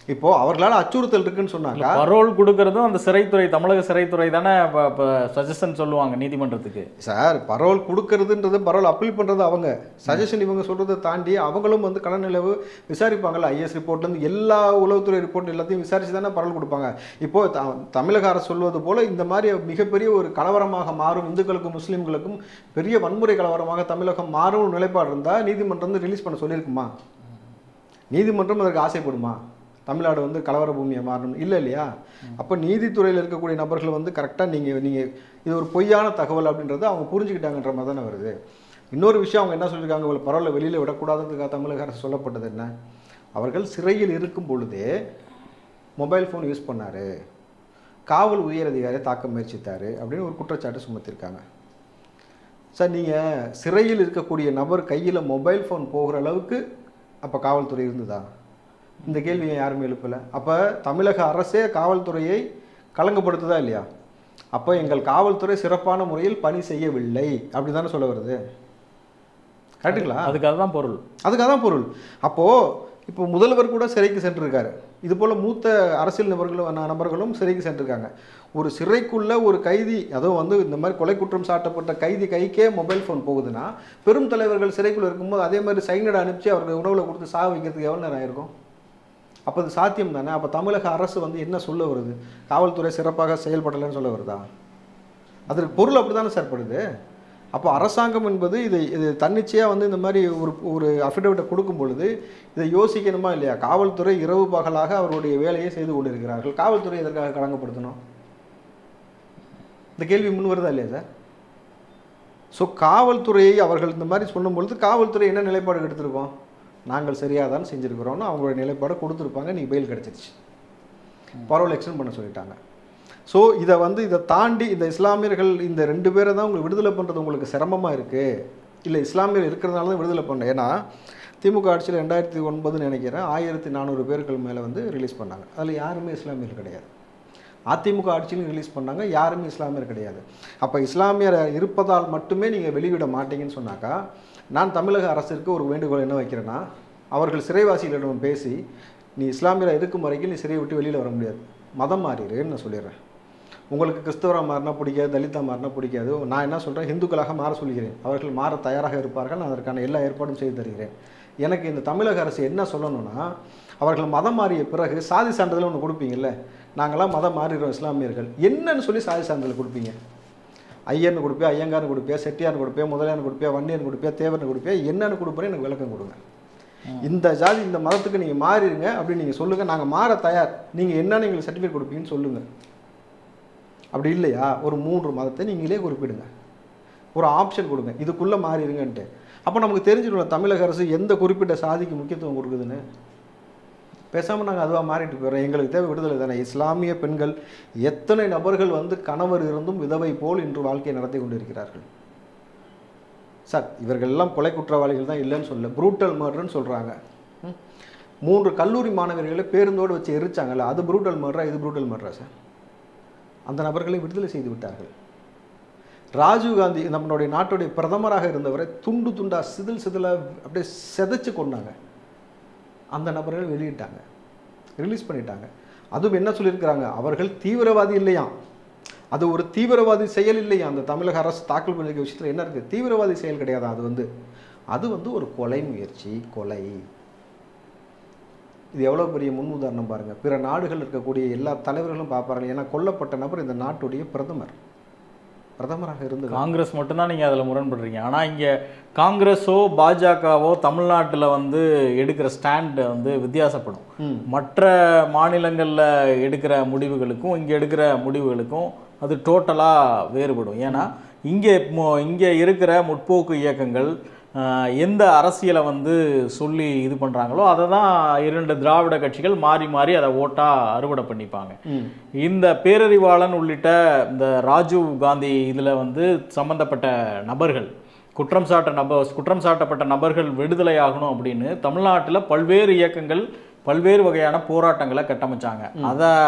இப்போ அவர்களால் அச்சுறுத்தல் இருக்குன்னு சொன்னாக்கா பரோல் கொடுக்கறதும் அந்த சிறைத்துறை தமிழக சிறைத்துறை தானே இப்போ சஜஷன் சொல்லுவாங்க நீதிமன்றத்துக்கு சார் பரோல் கொடுக்கறதுன்றது பரோல் அப்பீல் பண்ணுறது அவங்க சஜஷன் இவங்க சொல்கிறத தாண்டி அவங்களும் வந்து கலநிலவு விசாரிப்பாங்கல்ல ஐஎஸ் ரிப்போர்ட்லேருந்து எல்லா உளவுத்துறை ரிப்போர்ட் எல்லாத்தையும் விசாரித்து தானே பரோல் கொடுப்பாங்க இப்போ த- தமிழக அரசு சொல்வது போல இந்த மாதிரி மிகப்பெரிய ஒரு கலவரமாக மாறும் இந்துக்களுக்கும் முஸ்லீம்களுக்கும் பெரிய வன்முறை கலவரமாக தமிழகம் மாறும் நிலைப்பாடு இருந்தால் நீதிமன்றம் வந்து ரிலீஸ் பண்ண சொல்லியிருக்குமா நீதிமன்றம் அதற்கு ஆசைப்படுமா தமிழ்நாடு வந்து கலவர பூமியை மாறணும் இல்லை இல்லையா அப்போ நீதித்துறையில் இருக்கக்கூடிய நபர்கள் வந்து கரெக்டாக நீங்கள் நீங்கள் இது ஒரு பொய்யான தகவல் அப்படின்றத அவங்க புரிஞ்சுக்கிட்டாங்கன்ற மாதிரி தானே வருது இன்னொரு விஷயம் அவங்க என்ன சொல்லியிருக்காங்க இவ்வளோ பரவாயில்ல வெளியில் விடக்கூடாதுன்றதுக்காக தமிழக அரசு சொல்லப்பட்டது என்ன அவர்கள் சிறையில் இருக்கும் பொழுதே மொபைல் ஃபோன் யூஸ் பண்ணார் காவல் உயரதிகாரியை தாக்க முயற்சித்தார் அப்படின்னு ஒரு குற்றச்சாட்டு சுமத்திருக்காங்க சார் நீங்கள் சிறையில் இருக்கக்கூடிய நபர் கையில் மொபைல் ஃபோன் போகிற அளவுக்கு அப்போ காவல்துறை இருந்ததா இந்த கேள்வியை யாருமே எழுப்பலை அப்போ தமிழக அரசே காவல்துறையை களங்கப்படுத்துதா இல்லையா அப்போ எங்கள் காவல்துறை சிறப்பான முறையில் பணி செய்யவில்லை அப்படி தானே சொல்ல வருது கரெக்டுங்களா அதுக்காக தான் பொருள் அதுக்காக தான் பொருள் அப்போது இப்போ முதல்வர் கூட சிறைக்கு சென்றிருக்காரு இது போல் மூத்த அரசியல் நபர்களும் நபர்களும் சிறைக்கு சென்றிருக்காங்க ஒரு சிறைக்குள்ள ஒரு கைதி அதுவும் வந்து இந்த மாதிரி கொலை குற்றம் சாட்டப்பட்ட கைதி கைக்கே மொபைல் ஃபோன் போகுதுன்னா பெரும் தலைவர்கள் சிறைக்குள்ள இருக்கும்போது அதே மாதிரி சைனடை அனுப்பிச்சு அவருக்கு உணவில் கொடுத்து சாக வைக்கிறதுக்கு எவ்வளோ நேரம் ஆயிருக்கும் அப்போ அது சாத்தியம் தானே அப்போ தமிழக அரசு வந்து என்ன சொல்ல வருது காவல்துறை சிறப்பாக செயல்படலைன்னு சொல்ல வருதா அதற்கு பொருள் அப்படி தானே சார் படுது அப்போ அரசாங்கம் என்பது இது இது தன்னிச்சையாக வந்து இந்த மாதிரி ஒரு ஒரு அஃபிடவிட்டை கொடுக்கும் பொழுது இதை யோசிக்கணுமா இல்லையா காவல்துறை இரவு பகலாக அவருடைய வேலையை செய்து கொண்டிருக்கிறார்கள் காவல்துறை எதற்காக களங்கப்படுத்தணும் இந்த கேள்வி முன் வருதா இல்லையா சார் ஸோ காவல்துறையை அவர்கள் இந்த மாதிரி சொல்லும் பொழுது காவல்துறை என்ன நிலைப்பாடு எடுத்திருக்கோம் நாங்கள் சரியாக தான் செஞ்சுருக்கிறோம்னு அவங்களுடைய நிலைப்பாடு கொடுத்துருப்பாங்க நீங்கள் பெயில் கிடச்சிருச்சு பரவல் எக்ஸ்டெண்ட் பண்ண சொல்லிட்டாங்க ஸோ இதை வந்து இதை தாண்டி இந்த இஸ்லாமியர்கள் இந்த ரெண்டு பேரை தான் உங்களுக்கு விடுதலை பண்ணுறது உங்களுக்கு சிரமமாக இருக்குது இல்லை இஸ்லாமியர் இருக்கிறதுனால தான் விடுதலை பண்ண ஏன்னா திமுக ஆட்சியில் ரெண்டாயிரத்தி ஒன்பதுன்னு நினைக்கிறேன் ஆயிரத்தி நானூறு பேர்கள் மேலே வந்து ரிலீஸ் பண்ணாங்க அதில் யாருமே இஸ்லாமியர் கிடையாது அதிமுக ஆட்சியிலும் ரிலீஸ் பண்ணாங்க யாருமே இஸ்லாமியர் கிடையாது அப்போ இஸ்லாமியர் இருப்பதால் மட்டுமே நீங்கள் வெளியிட மாட்டீங்கன்னு சொன்னாக்கா நான் தமிழக அரசிற்கு ஒரு வேண்டுகோள் என்ன வைக்கிறேன்னா அவர்கள் சிறைவாசிகளிடம் பேசி நீ இஸ்லாமியராக இருக்கும் வரைக்கும் நீ சிறையை விட்டு வெளியில் வர முடியாது மதம் மாறிடுன்னு நான் சொல்லிடுறேன் உங்களுக்கு கிறிஸ்தவராக மாறினா பிடிக்காது தலிதா மாறினா பிடிக்காது நான் என்ன சொல்கிறேன் இந்துக்களாக மாற சொல்கிறேன் அவர்கள் மாற தயாராக இருப்பார்கள் நான் அதற்கான எல்லா ஏற்பாடும் செய்து தருகிறேன் எனக்கு இந்த தமிழக அரசு என்ன சொல்லணும்னா அவர்கள் மதம் மாறிய பிறகு சாதி சான்றிதழ் ஒன்று கொடுப்பீங்கல்ல நாங்களாம் மதம் மாறிடுறோம் இஸ்லாமியர்கள் என்னன்னு சொல்லி சாதி சான்றிதழ் கொடுப்பீங்க ஐயர்னு கொடுப்பியா ஐயங்கார்னு கொடுப்பியா செட்டியார்னு கொடுப்பியா முதலியார்னு கொடுப்பியா வண்டியர்னு கொடுப்பியா தேவர்னு கொடுப்பியா என்னன்னு கொடுப்பேன்னு எனக்கு விளக்கம் கொடுங்க இந்த ஜாதி இந்த மதத்துக்கு நீங்கள் மாறிடுங்க அப்படின்னு நீங்கள் சொல்லுங்கள் நாங்கள் மாற தயார் நீங்கள் என்னன்னு எங்களுக்கு சர்டிஃபிகேட் கொடுப்பீங்கன்னு சொல்லுங்கள் அப்படி இல்லையா ஒரு மூன்று மதத்தை நீங்களே குறிப்பிடுங்க ஒரு ஆப்ஷன் கொடுங்க இதுக்குள்ளே மாறிடுங்கன்ட்டு அப்போ நமக்கு தெரிஞ்சிடும் தமிழக அரசு எந்த குறிப்பிட்ட சாதிக்கு முக்கியத்துவம் கொடுக்குதுன்னு பேசாமல் நாங்கள் அதுவாக மாறிட்டு போயிடுறோம் எங்களுக்கு தேவை விடுதலை தானே இஸ்லாமிய பெண்கள் எத்தனை நபர்கள் வந்து கணவர் இருந்தும் விதவை போல் இன்று வாழ்க்கையை நடத்தி கொண்டிருக்கிறார்கள் சார் இவர்கள் எல்லாம் கொலை குற்றவாளிகள் தான் இல்லைன்னு சொல்ல ப்ரூட்டல் மர்டர்னு சொல்கிறாங்க மூன்று கல்லூரி மாணவர்களை பேருந்தோடு வச்சு எரிச்சாங்கல்ல அது ப்ரூட்டல் மர்டரா இது ப்ரூட்டல் மர்டரா சார் அந்த நபர்களை விடுதலை செய்து விட்டார்கள் ராஜீவ்காந்தி நம்மளுடைய நாட்டுடைய பிரதமராக இருந்தவரை துண்டு துண்டா சிதில் சிதிலா அப்படியே செதைச்சு கொண்டாங்க அந்த நபர்கள் வெளியிட்டாங்க ரிலீஸ் பண்ணிட்டாங்க அதுவும் என்ன சொல்லியிருக்கிறாங்க அவர்கள் தீவிரவாதி இல்லையாம் அது ஒரு தீவிரவாதி செயல் இல்லையா அந்த தமிழக அரசு தாக்கல் பண்ணிருக்க விஷயத்தில் என்ன இருக்குது தீவிரவாதி செயல் கிடையாது அது வந்து அது வந்து ஒரு கொலை முயற்சி கொலை இது எவ்வளோ பெரிய முன் உதாரணம் பாருங்கள் பிற நாடுகள் இருக்கக்கூடிய எல்லா தலைவர்களும் பார்ப்பார்கள் ஏன்னா கொல்லப்பட்ட நபர் இந்த நாட்டுடைய பிரதமர் பிரதமராக இருந்து காங்கிரஸ் மட்டும்தான் நீங்கள் அதில் முரண்படுறீங்க ஆனால் இங்கே காங்கிரஸோ பாஜகவோ தமிழ்நாட்டில் வந்து எடுக்கிற ஸ்டாண்டு வந்து வித்தியாசப்படும் ம். மற்ற மாநிலங்களில் எடுக்கிற முடிவுகளுக்கும் இங்கே எடுக்கிற முடிவுகளுக்கும் அது டோட்டலாக வேறுபடும் ஏன்னா இங்கே இங்கே இருக்கிற முற்போக்கு இயக்கங்கள் ஆஹ், எந்த அரசியலை வந்து சொல்லி இது பண்ணுறாங்களோ அதை தான் இரண்டு திராவிட கட்சிகள் மாறி மாறி அதை ஓட்டாக அறுவடை பண்ணிப்பாங்க ம் இந்த பேரறிவாளன் உள்ளிட்ட இந்த ராஜீவ் காந்தி இதில் வந்து சம்பந்தப்பட்ட நபர்கள் குற்றம் சாட்ட நபர் குற்றம் சாட்டப்பட்ட நபர்கள் விடுதலை ஆகணும் அப்படின்னு தமிழ்நாட்டில் பல்வேறு இயக்கங்கள் பல்வேறு வகையான போராட்டங்களை கட்டமைச்சாங்க அதை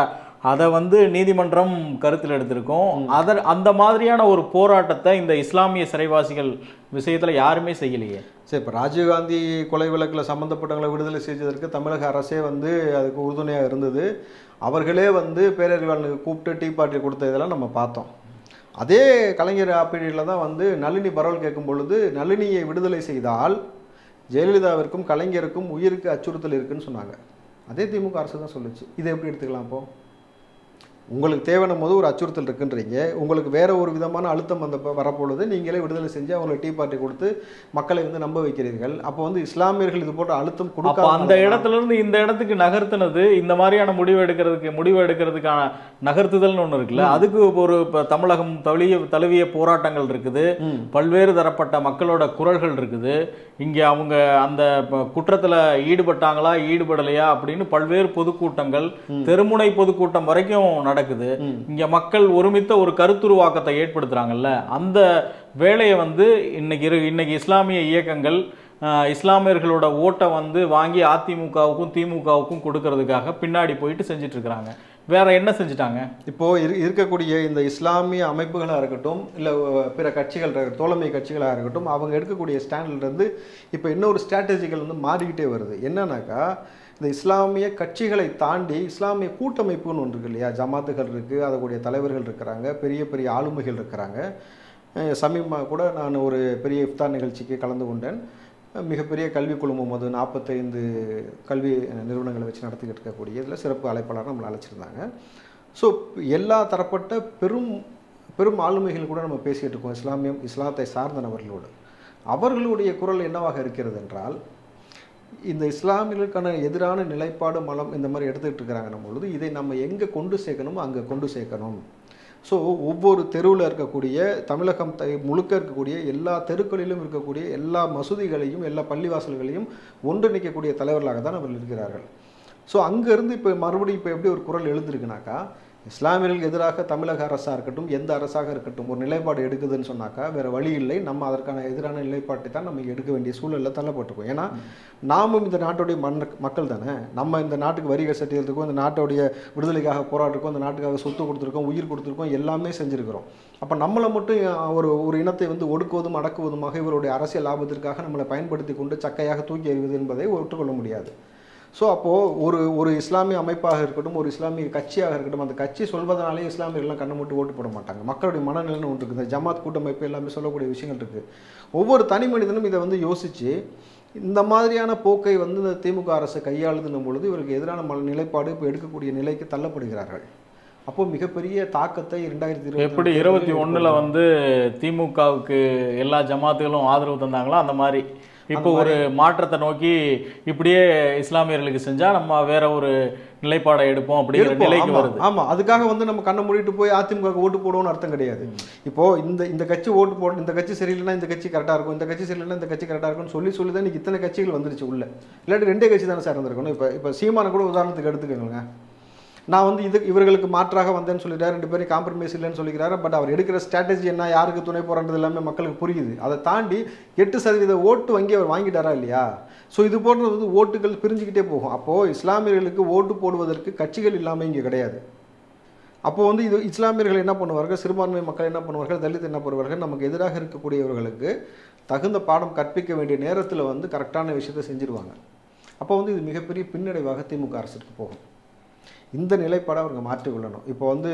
அதை வந்து நீதிமன்றம் கருத்தில் எடுத்திருக்கோம் அதர் அந்த மாதிரியான ஒரு போராட்டத்தை இந்த இஸ்லாமிய சிறைவாசிகள் விஷயத்துல யாருமே செய்யலையே சரி இப்போ ராஜீவ்காந்தி கொலை வழக்கில் சம்மந்தப்பட்டவங்களை விடுதலை செய்ததற்கு தமிழக அரசே வந்து அதுக்கு உறுதுணையாக இருந்தது அவர்களே வந்து பேரறிவாளனுக்கு கூப்பிட்டு டீ பார்ட்டி கொடுத்த இதெல்லாம் நம்ம பார்த்தோம் அதே கலைஞர் பீரியடில் தான் வந்து நளினி பரவல் கேட்கும் பொழுது நளினியை விடுதலை செய்தால் ஜெயலலிதாவிற்கும் கலைஞருக்கும் உயிருக்கு அச்சுறுத்தல் இருக்குன்னு சொன்னாங்க அதே திமுக அரசு தான் சொல்லுச்சு இதை எப்படி எடுத்துக்கலாம் அப்போ உங்களுக்கு தேவையான போது ஒரு அச்சுறுத்தல் இருக்குன்றீங்க உங்களுக்கு வேற ஒரு விதமான அழுத்தம் வந்த வரப்பொழுது நீங்களே விடுதலை செஞ்சு அவங்களுக்கு டீ பார்ட்டி கொடுத்து மக்களை வந்து நம்ப வைக்கிறீர்கள் அப்போ வந்து இஸ்லாமியர்கள் இது போன்ற அழுத்தம் அப்ப கொடுக்காம அந்த இடத்துல இருந்து இந்த இடத்துக்கு நகர்த்தினது இந்த மாதிரியான முடிவு எடுக்கிறதுக்கு முடிவு எடுக்கிறதுக்கான நகர்த்துதல்னு ஒண்ணு இருக்குல்ல அதுக்கு ஒரு இப்ப தமிழகம் தழுவிய தழுவிய போராட்டங்கள் இருக்குது ம். பல்வேறு தரப்பட்ட மக்களோட குரல்கள் இருக்குது இங்க அவங்க அந்த ப- குற்றத்துல ஈடுபட்டாங்களா ஈடுபடலையா அப்படின்னு பல்வேறு பொதுக்கூட்டங்கள் தெருமுனை பொதுக்கூட்டம் வரைக்கும் நடக்குது ம். இங்க மக்கள் ஒருமித்த ஒரு கருத்துருவாக்கத்தை ஏற்படுத்துறாங்கல்ல அந்த வேலையை வந்து இன்னைக்கு இரு இன்னைக்கு இஸ்லாமிய இயக்கங்கள் ஆஹ், இஸ்லாமியர்களோட ஓட்டை வந்து வாங்கி அதிமுகவுக்கும் திமுகவுக்கும் கொடுக்கறதுக்காக பின்னாடி போயிட்டு செஞ்சுட்டு இருக்கிறாங்க வேற என்ன செஞ்சுட்டாங்க இப்போ இரு இருக்கக்கூடிய இந்த இஸ்லாமிய அமைப்புகளாக இருக்கட்டும் இல்லை பிற கட்சிகள் இருக்க- தோழமை கட்சிகளாக இருக்கட்டும் அவங்க எடுக்கக்கூடிய ஸ்டாண்ட்ல இருந்து இப்போ இன்னொரு ஸ்ட்ராட்டஜிகள் வந்து மாறிக்கிட்டே வருது என்னன்னாக்கா இந்த இஸ்லாமிய கட்சிகளை தாண்டி இஸ்லாமிய கூட்டமைப்புன்னு ஒன்று இருக்கு இல்லையா ஜமாத்துகள் இருக்குது அதனுடைய தலைவர்கள் இருக்கிறாங்க பெரிய பெரிய ஆளுமைகள் இருக்கிறாங்க அஹ் சமீபமாக கூட நான் ஒரு பெரிய இஃப்தார் நிகழ்ச்சிக்கு கலந்து கொண்டேன் அஹ் மிகப்பெரிய கல்வி குழுமம் அது நாற்பத்தைந்து கல்வி நிறுவனங்களை வச்சு நடத்திக்கிட்டு இருக்கக்கூடிய இதில் சிறப்பு அழைப்பாளர் நம்மளை அழைச்சிருந்தாங்க ஸோ எல்லா தரப்பட்ட பெரும் பெரும் ஆளுமைகள் கூட நம்ம பேசிகிட்டு இருக்கோம் இஸ்லாமியம் இஸ்லாத்தை சார்ந்த நபர்களோடு அவர்களுடைய குரல் என்னவாக இருக்கிறது என்றால் இந்த இஸ்லாமியர்களுக்கான எதிரான நிலைப்பாடு மலம் இந்த மாதிரி எடுத்துக்கிட்டு இருக்கிறாங்க நம்ம பொழுது இதை நம்ம எங்கே கொண்டு சேர்க்கணுமோ அங்கே கொண்டு சேர்க்கணும் ஸோ ஒவ்வொரு தெருவில் இருக்கக்கூடிய தமிழகம் த முழுக்க இருக்கக்கூடிய எல்லா தெருக்களிலும் இருக்கக்கூடிய எல்லா மசூதிகளையும் எல்லா பள்ளிவாசல்களையும் ஒன்றிணைக்கக்கூடிய தலைவர்களாக தான் அவர்கள் இருக்கிறார்கள் ஸோ அங்கேருந்து இப்போ மறுபடியும் இப்போ எப்படி ஒரு குரல் எழுந்திருக்குனாக்கா இஸ்லாமியர்களுக்கு எதிராக தமிழக அரசாக இருக்கட்டும் எந்த அரசாக இருக்கட்டும் ஒரு நிலைப்பாடு எடுக்குதுன்னு சொன்னாக்கா வேறு வழி இல்லை நம்ம அதற்கான எதிரான நிலைப்பாட்டை தான் நம்ம எடுக்க வேண்டிய சூழலில் தள்ளப்பட்டிருக்கோம் ஏன்னா நாமும் இந்த நாட்டுடைய மண் மக்கள் தானே நம்ம இந்த நாட்டுக்கு வரிகள் செட்டியதுக்கும் இந்த நாட்டுடைய விடுதலைக்காக போராட்டிருக்கோம் இந்த நாட்டுக்காக சொத்து கொடுத்துருக்கோம் உயிர் கொடுத்துருக்கோம் எல்லாமே செஞ்சுருக்கிறோம் அப்போ நம்மளை மட்டும் ஒரு ஒரு இனத்தை வந்து ஒடுக்குவதும் அடக்குவதுமாக இவருடைய அரசியல் லாபத்திற்காக நம்மளை பயன்படுத்தி கொண்டு சக்கையாக தூக்கி எறிவது என்பதை ஒற்றுக்கொள்ள முடியாது ஸோ அப்போது ஒரு ஒரு இஸ்லாமிய அமைப்பாக இருக்கட்டும் ஒரு இஸ்லாமிய கட்சியாக இருக்கட்டும் அந்த கட்சி சொல்வதனாலே இஸ்லாமியர்கள்லாம் கண்ணை மூட்டு ஓட்டு போட மாட்டாங்க மக்களுடைய மனநிலைன்னு ஒன்று இருக்குது இந்த ஜமாத் கூட்டமைப்பு எல்லாமே சொல்லக்கூடிய விஷயங்கள் இருக்குது ஒவ்வொரு தனி மனிதனும் இதை வந்து யோசித்து இந்த மாதிரியான போக்கை வந்து இந்த திமுக அரசு கையாளுதுன்னும் பொழுது இவருக்கு எதிரான மல நிலைப்பாடு இப்போ எடுக்கக்கூடிய நிலைக்கு தள்ளப்படுகிறார்கள் அப்போ மிகப்பெரிய தாக்கத்தை இரண்டாயிரத்தி எப்படி இருபத்தி ஒண்ணுல வந்து திமுகவுக்கு எல்லா ஜமாத்துகளும் ஆதரவு தந்தாங்களோ அந்த மாதிரி இப்போ ஒரு மாற்றத்தை நோக்கி இப்படியே இஸ்லாமியர்களுக்கு செஞ்சா நம்ம வேற ஒரு நிலைப்பாடை எடுப்போம் அப்படிங்கிற இருப்போம். நிலைக்கு ஆமா, வருது ஆமா அதுக்காக வந்து நம்ம கண்ணை மூடிட்டு போய் அதிமுக ஓட்டு போடுவோம்னு அர்த்தம் கிடையாது இப்போ இந்த இந்த கட்சி ஓட்டு போட இந்த கட்சி சரியில்லைன்னா இந்த கட்சி கரெக்டா இருக்கும் இந்த கட்சி சரியில்லைன்னா இந்த கட்சி கரெக்டா இருக்கும்னு சொல்லி சொல்லி தான் இன்னைக்கு இத்தனை கட்சிகள் வந்துருச்சு உள்ள இல்லாட்டி ரெண்டே கட்சி தானே சார் இருந்திருக்கணும் இப்போ இப்போ சீமான கூட உதாரணத்துக்கு எடுத்துக்கோங்க நான் வந்து இது இவர்களுக்கு மாற்றாக வந்தேன்னு சொல்லிட்டாரு ரெண்டு பேரும் காம்ப்ரமைஸ் இல்லைன்னு சொல்லிக்கிறாரு பட் அவர் எடுக்கிற ஸ்ட்ராட்டஜி என்ன யாருக்கு துணை போறான்றது எல்லாமே மக்களுக்கு புரியுது அதை தாண்டி எட்டு சதவீத ஓட்டு வங்கி அவர் வாங்கிட்டாரா இல்லையா ஸோ இது போன்ற வந்து ஓட்டுகள் பிரிஞ்சுக்கிட்டே போகும் அப்போது இஸ்லாமியர்களுக்கு ஓட்டு போடுவதற்கு கட்சிகள் இல்லாமல் இங்கே கிடையாது அப்போ வந்து இது இஸ்லாமியர்கள் என்ன பண்ணுவார்கள் சிறுபான்மை மக்கள் என்ன பண்ணுவார்கள் தலித் என்ன பண்ணுவார்கள் நமக்கு எதிராக இருக்கக்கூடியவர்களுக்கு தகுந்த பாடம் கற்பிக்க வேண்டிய நேரத்தில் வந்து கரெக்டான விஷயத்தை செஞ்சிருவாங்க அப்போ வந்து இது மிகப்பெரிய பின்னடைவாக திமுக அரசுக்கு போகும் இந்த நிலைப்பாடை அவங்க மாற்றிக்கொள்ளணும் இப்போ வந்து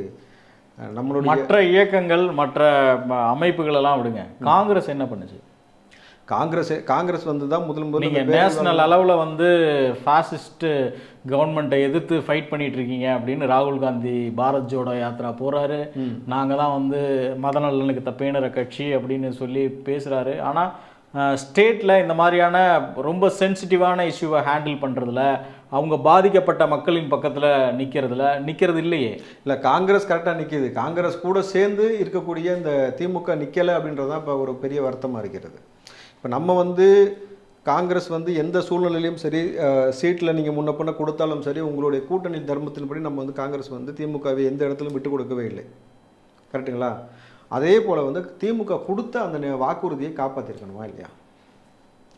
அஹ், நம்மளுடைய மற்ற இயக்கங்கள் மற்ற ம- அமைப்புகள் எல்லாம் விடுங்க காங்கிரஸ் என்ன பண்ணுச்சு காங்கிரஸ் காங்கிரஸ் வந்து தான் முதல் முதல்ல நீங்க இந்த பேரறிவாளர் நேஷனல் அளவுல வந்து ஃபாசிஸ்ட் கவர்மெண்ட்டை எதிர்த்து ஃபைட் பண்ணிட்டு இருக்கீங்க அப்படின்னு ராகுல் காந்தி பாரத் ஜோடோ யாத்ரா போறாரு நாங்க தான் வந்து மத நலனுக்கு தப்பேனுற கட்சி அப்படின்னு சொல்லி பேசுறாரு ஆனா ஸ்டேட்ல இந்த மாதிரியான ரொம்ப சென்சிட்டிவான இஷ்யூவை ஹேண்டில் பண்றதுல அவங்க பாதிக்கப்பட்ட மக்களின் பக்கத்துல நிக்கிறதுல நிக்கிறது இல்லையே இல்லை காங்கிரஸ் கரெக்டாக நிற்கிது காங்கிரஸ் கூட சேர்ந்து இருக்கக்கூடிய இந்த திமுக நிற்கலை அப்படின்றது தான் இப்போ ஒரு பெரிய வருத்தமாக இருக்கிறது இப்போ நம்ம வந்து காங்கிரஸ் வந்து எந்த சூழ்நிலையிலும் சரி சீட்டில் நீங்கள் முன்ன பின்ன கொடுத்தாலும் சரி உங்களுடைய கூட்டணி தர்மத்தின்படி நம்ம வந்து காங்கிரஸ் வந்து திமுகவை எந்த இடத்துலையும் விட்டு கொடுக்கவே இல்லை கரெக்ட்டுங்களா அதே போல் வந்து திமுக கொடுத்த அந்த நே- வாக்குறுதியை காப்பாற்றிருக்கணுமா இல்லையா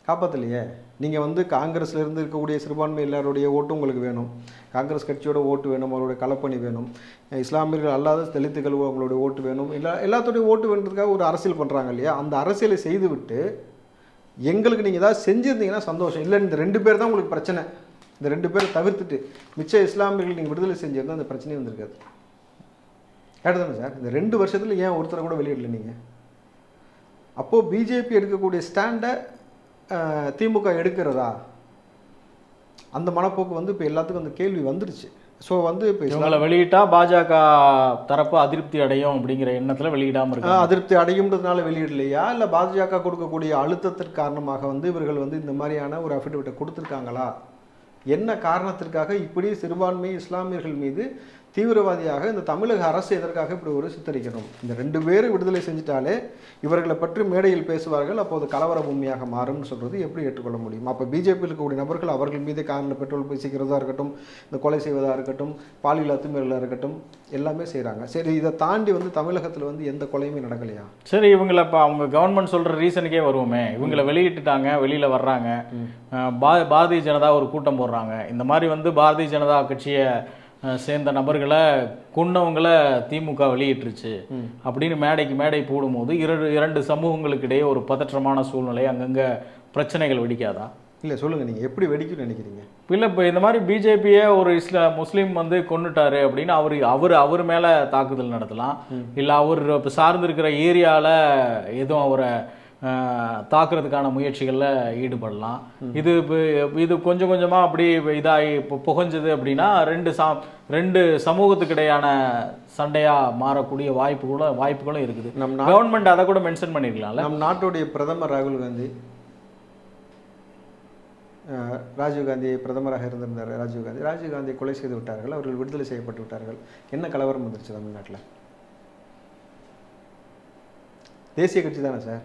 காப்பாற்றலையே நீங்கள் வந்து காங்கிரஸ்ல இருந்து இருக்கக்கூடிய சிறுபான்மை எல்லாருடைய ஓட்டு உங்களுக்கு வேணும் காங்கிரஸ் கட்சியோட ஓட்டு வேணும் அவருடைய களப்பணி வேணும் இஸ்லாமியர்கள் அல்லாத தலித்துகள் அவங்களுடைய ஓட்டு வேணும் எல்லா எல்லாத்துடைய ஓட்டு வேணுன்றதுக்காக ஒரு அரசியல் பண்ணுறாங்க இல்லையா அந்த அரசியலை செய்துவிட்டு எங்களுக்கு நீங்கள் ஏதாவது செஞ்சுருந்தீங்கன்னா சந்தோஷம் இல்லை இந்த ரெண்டு பேர் தான் உங்களுக்கு பிரச்சனை இந்த ரெண்டு பேரை தவிர்த்துட்டு மிச்ச இஸ்லாமியர்கள் நீங்கள் விடுதலை செஞ்சிருந்தா அந்த பிரச்சனையே வந்திருக்காது கரெக்டு தானே சார் இந்த ரெண்டு வருஷத்தில் ஏன் ஒருத்தரை கூட வெளியிடல நீங்கள் அப்போது பிஜேபி எடுக்கக்கூடிய ஸ்டாண்டை திமுக எடுக்கிறதா அந்த மனப்போக்கு வந்து இப்போ எல்லாத்துக்கும் அந்த கேள்வி வந்துடுச்சு ஸோ வந்து இப்போ இவங்களை வெளியிட்டா பாஜக தரப்பு அதிருப்தி அடையும் அப்படிங்கிற எண்ணத்துல வெளியிடாம ஆ, இருக்காங்க அதிருப்தி அடையும்ன்றதுனால வெளியிடலையா இல்லை பாஜக கொடுக்கக்கூடிய அழுத்தத்திற்கு காரணமாக வந்து இவர்கள் வந்து இந்த மாதிரியான ஒரு அஃபிடவிட்டை கொடுத்துருக்காங்களா என்ன காரணத்திற்காக இப்படி சிறுபான்மை இஸ்லாமியர்கள் மீது தீவிரவாதியாக இந்த தமிழக அரசு எதற்காக இப்படி ஒரு சித்தரிக்கணும் இந்த ரெண்டு பேரும் விடுதலை செஞ்சிட்டாலே இவர்களை பற்றி மேடையில் பேசுவார்கள் அப்போது கலவர பூமியாக மாறும்னு சொல்றது எப்படி ஏற்றுக்கொள்ள முடியும் அப்போ பிஜேபியில் இருக்கக்கூடிய நபர்கள் அவர்கள் மீது காரில் பெட்ரோல் பேசிக்கிறதா இருக்கட்டும் இந்த கொலை செய்வதா இருக்கட்டும் பாலியல் அத்துமீறலாக இருக்கட்டும் எல்லாமே செய்கிறாங்க சரி இதை தாண்டி வந்து தமிழகத்தில் வந்து எந்த கொலையுமே நடக்கலையா சரி இவங்களை இப்போ அவங்க கவர்மெண்ட் சொல்ற ரீசனுக்கே வருவோமே இவங்களை வெளியிட்டுட்டாங்க வெளியில வர்றாங்க அஹ் பா பாரதிய ஜனதா ஒரு கூட்டம் போடுறாங்க இந்த மாதிரி வந்து பாரதிய ஜனதா கட்சியை அஹ், சேர்ந்த நபர்களை கொன்னவங்கள திமுக வெளியிட்டுருச்சு அப்படின்னு மேடைக்கு மேடை போடும்போது இரண்டு இரண்டு சமூகங்களுக்கு இடையே ஒரு பதற்றமான சூழ்நிலை அங்கங்க பிரச்சனைகள் வெடிக்காதா இல்லை சொல்லுங்கள் நீங்கள் எப்படி வெடிக்கும்னு நினைக்கிறீங்க இல்லை இப்போ இந்த மாதிரி பிஜேபியை ஒரு இஸ்லா முஸ்லீம் வந்து கொன்னுட்டாரு அப்படின்னு அவர் அவர் அவர் மேலே தாக்குதல் நடத்தலாம் இல்லை அவர் இப்போ சார்ந்திருக்கிற ஏரியாவில் எதுவும் அவரை அஹ், தாக்குறதுக்கான முயற்சிகளில் ஈடுபடலாம் இது இப்போ இது கொஞ்சம் கொஞ்சமாக அப்படி இதாகி இப்போ புகஞ்சது அப்படின்னா ரெண்டு சா ரெண்டு சமூகத்துக்கு இடையான சண்டையாக மாறக்கூடிய வாய்ப்புகளும் வாய்ப்புகளும் இருக்குது நம் நா கவர்மெண்ட் அதை கூட மென்ஷன் பண்ணிருக்கலாம்ல நம் நாட்டுடைய பிரதமர் ராகுல் காந்தி அஹ், ராஜீவ் காந்தி பிரதமராக இருந்திருந்தார் ராஜீவ் காந்தி ராஜீவ் காந்தியை கொலை செய்து விட்டார்கள் அவர்கள் விடுதலை செய்யப்பட்டு விட்டார்கள் என்ன கலவரம் வந்துருச்சு தமிழ்நாட்டில் தேசிய கட்சி தானே சார்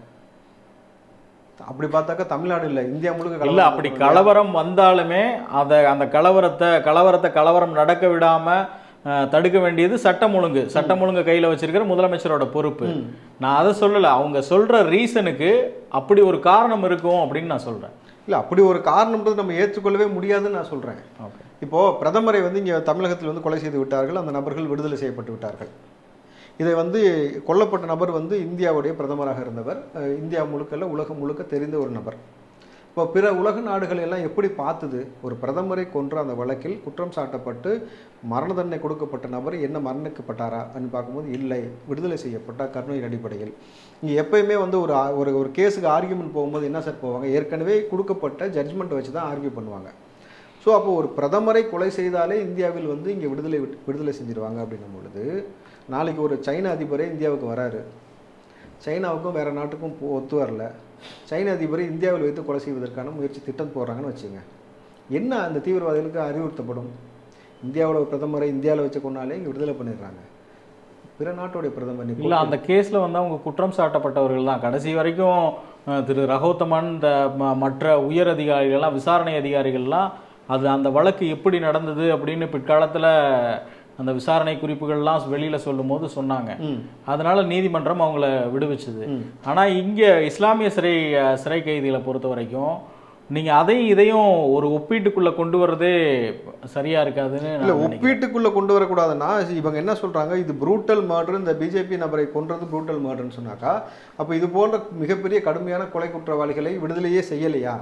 அப்படி பார்த்தாக்கா தமிழ்நாடு இல்லை இந்தியா முழுக்க இல்ல கலவரம் அப்படி நடக்கும். கலவரம் வந்தாலுமே அதை அந்த கலவரத்தை கலவரத்தை கலவரம் நடக்க விடாம அஹ், தடுக்க வேண்டியது சட்டம் ஒழுங்கு சட்டம் ஒழுங்கு கையில வச்சிருக்கிற முதலமைச்சரோட பொறுப்பு நான் அதை சொல்லல அவங்க சொல்ற ரீசனுக்கு அப்படி ஒரு காரணம் இருக்கும் அப்படின்னு நான் சொல்றேன் இல்லை அப்படி ஒரு காரணம்ன்றது நம்ம ஏற்றுக்கொள்ளவே முடியாதுன்னு நான் சொல்கிறேன் ஓகே இப்போது பிரதமரை வந்து இங்கே தமிழகத்தில் வந்து கொலை செய்து விட்டார்கள் அந்த நபர்கள் விடுதலை செய்யப்பட்டு விட்டார்கள் இதை வந்து கொல்லப்பட்ட நபர் வந்து இந்தியாவுடைய பிரதமராக இருந்தவர் அஹ் இந்தியா முழுக்கல்ல உலகம் முழுக்க தெரிந்த ஒரு நபர் இப்போ பிற உலக நாடுகள் எல்லாம் எப்படி பார்த்துது ஒரு பிரதமரை கொன்ற அந்த வழக்கில் குற்றம் சாட்டப்பட்டு மரண தண்டனை கொடுக்கப்பட்ட நபர் என்ன மரணிக்கப்பட்டாரா அப்படின்னு பார்க்கும்போது இல்லை விடுதலை செய்யப்பட்டார் கருணையின் அடிப்படையில் இங்கே எப்பயுமே வந்து ஒரு ஆ- ஒரு ஒரு கேஸுக்கு ஆர்கியூமெண்ட் போகும்போது என்ன சார் போவாங்க ஏற்கனவே கொடுக்கப்பட்ட ஜட்ஜ்மெண்ட் வச்சு தான் ஆர்கியூ பண்ணுவாங்க ஸோ அப்போ ஒரு பிரதமரை கொலை செய்தாலே இந்தியாவில் வந்து இங்கே விடுதலை விட்டு- விடுதலை செஞ்சிருவாங்க அப்படின்னும் பொழுது நாளைக்கு ஒரு சைன அதிபரே இந்தியாவுக்கு வராரு சைனாவுக்கும் வேறு நாட்டுக்கும் போ- ஒத்து வரல சைன அதிபரை இந்தியாவில் வைத்து கொலை செய்வதற்கான முயற்சி திட்டம் போடுறாங்கன்னு வச்சுங்க என்ன அந்த தீவிரவாதிகளுக்கு அறிவுறுத்தப்படும் இந்தியாவோட பிரதமரை இந்தியாவில் வச்சு கொண்டாலே இங்கே விடுதலை பண்ணிடுறாங்க பிற நாட்டுடைய பிரதமர் நீ இல்ல அந்த கேஸ்ல வந்து அவங்க குற்றம் சாட்டப்பட்டவர்கள் தான் கடைசி வரைக்கும் அஹ், திரு ரகோத்தமன் இந்த ம- மற்ற உயர் அதிகாரிகள்லாம் விசாரணை அதிகாரிகள்லாம் அது அந்த வழக்கு எப்படி நடந்தது அப்படின்னு பிற்காலத்துல அந்த விசாரணை குறிப்புகள்லாம் வெளியில சொல்லும்போது சொன்னாங்க ம் அதனால நீதிமன்றம் அவங்கள விடுவிச்சது ம். ஆனா இங்க இஸ்லாமிய சிறை அஹ், சிறை கைதிகளை பொறுத்த வரைக்கும் நீங்க அதையும் இதையும் ஒரு ஒப்பீட்டுக்குள்ள கொண்டு வர்றதே சரியா இருக்காதுன்னு நான் இல்ல நினைக்கிறேன். ஒப்பீட்டுக்குள்ள கொண்டு வரக்கூடாதுன்னா இவங்க என்ன சொல்றாங்க இது ப்ரூட்டல் மர்டர் இந்த பிஜேபி நபரை கொன்றது ப்ரூட்டல் மர்டர்னு சொன்னாக்கா அப்போ இது போன்ற மிகப்பெரிய கடுமையான கொலை குற்றவாளிகளை விடுதலையே செய்யலையா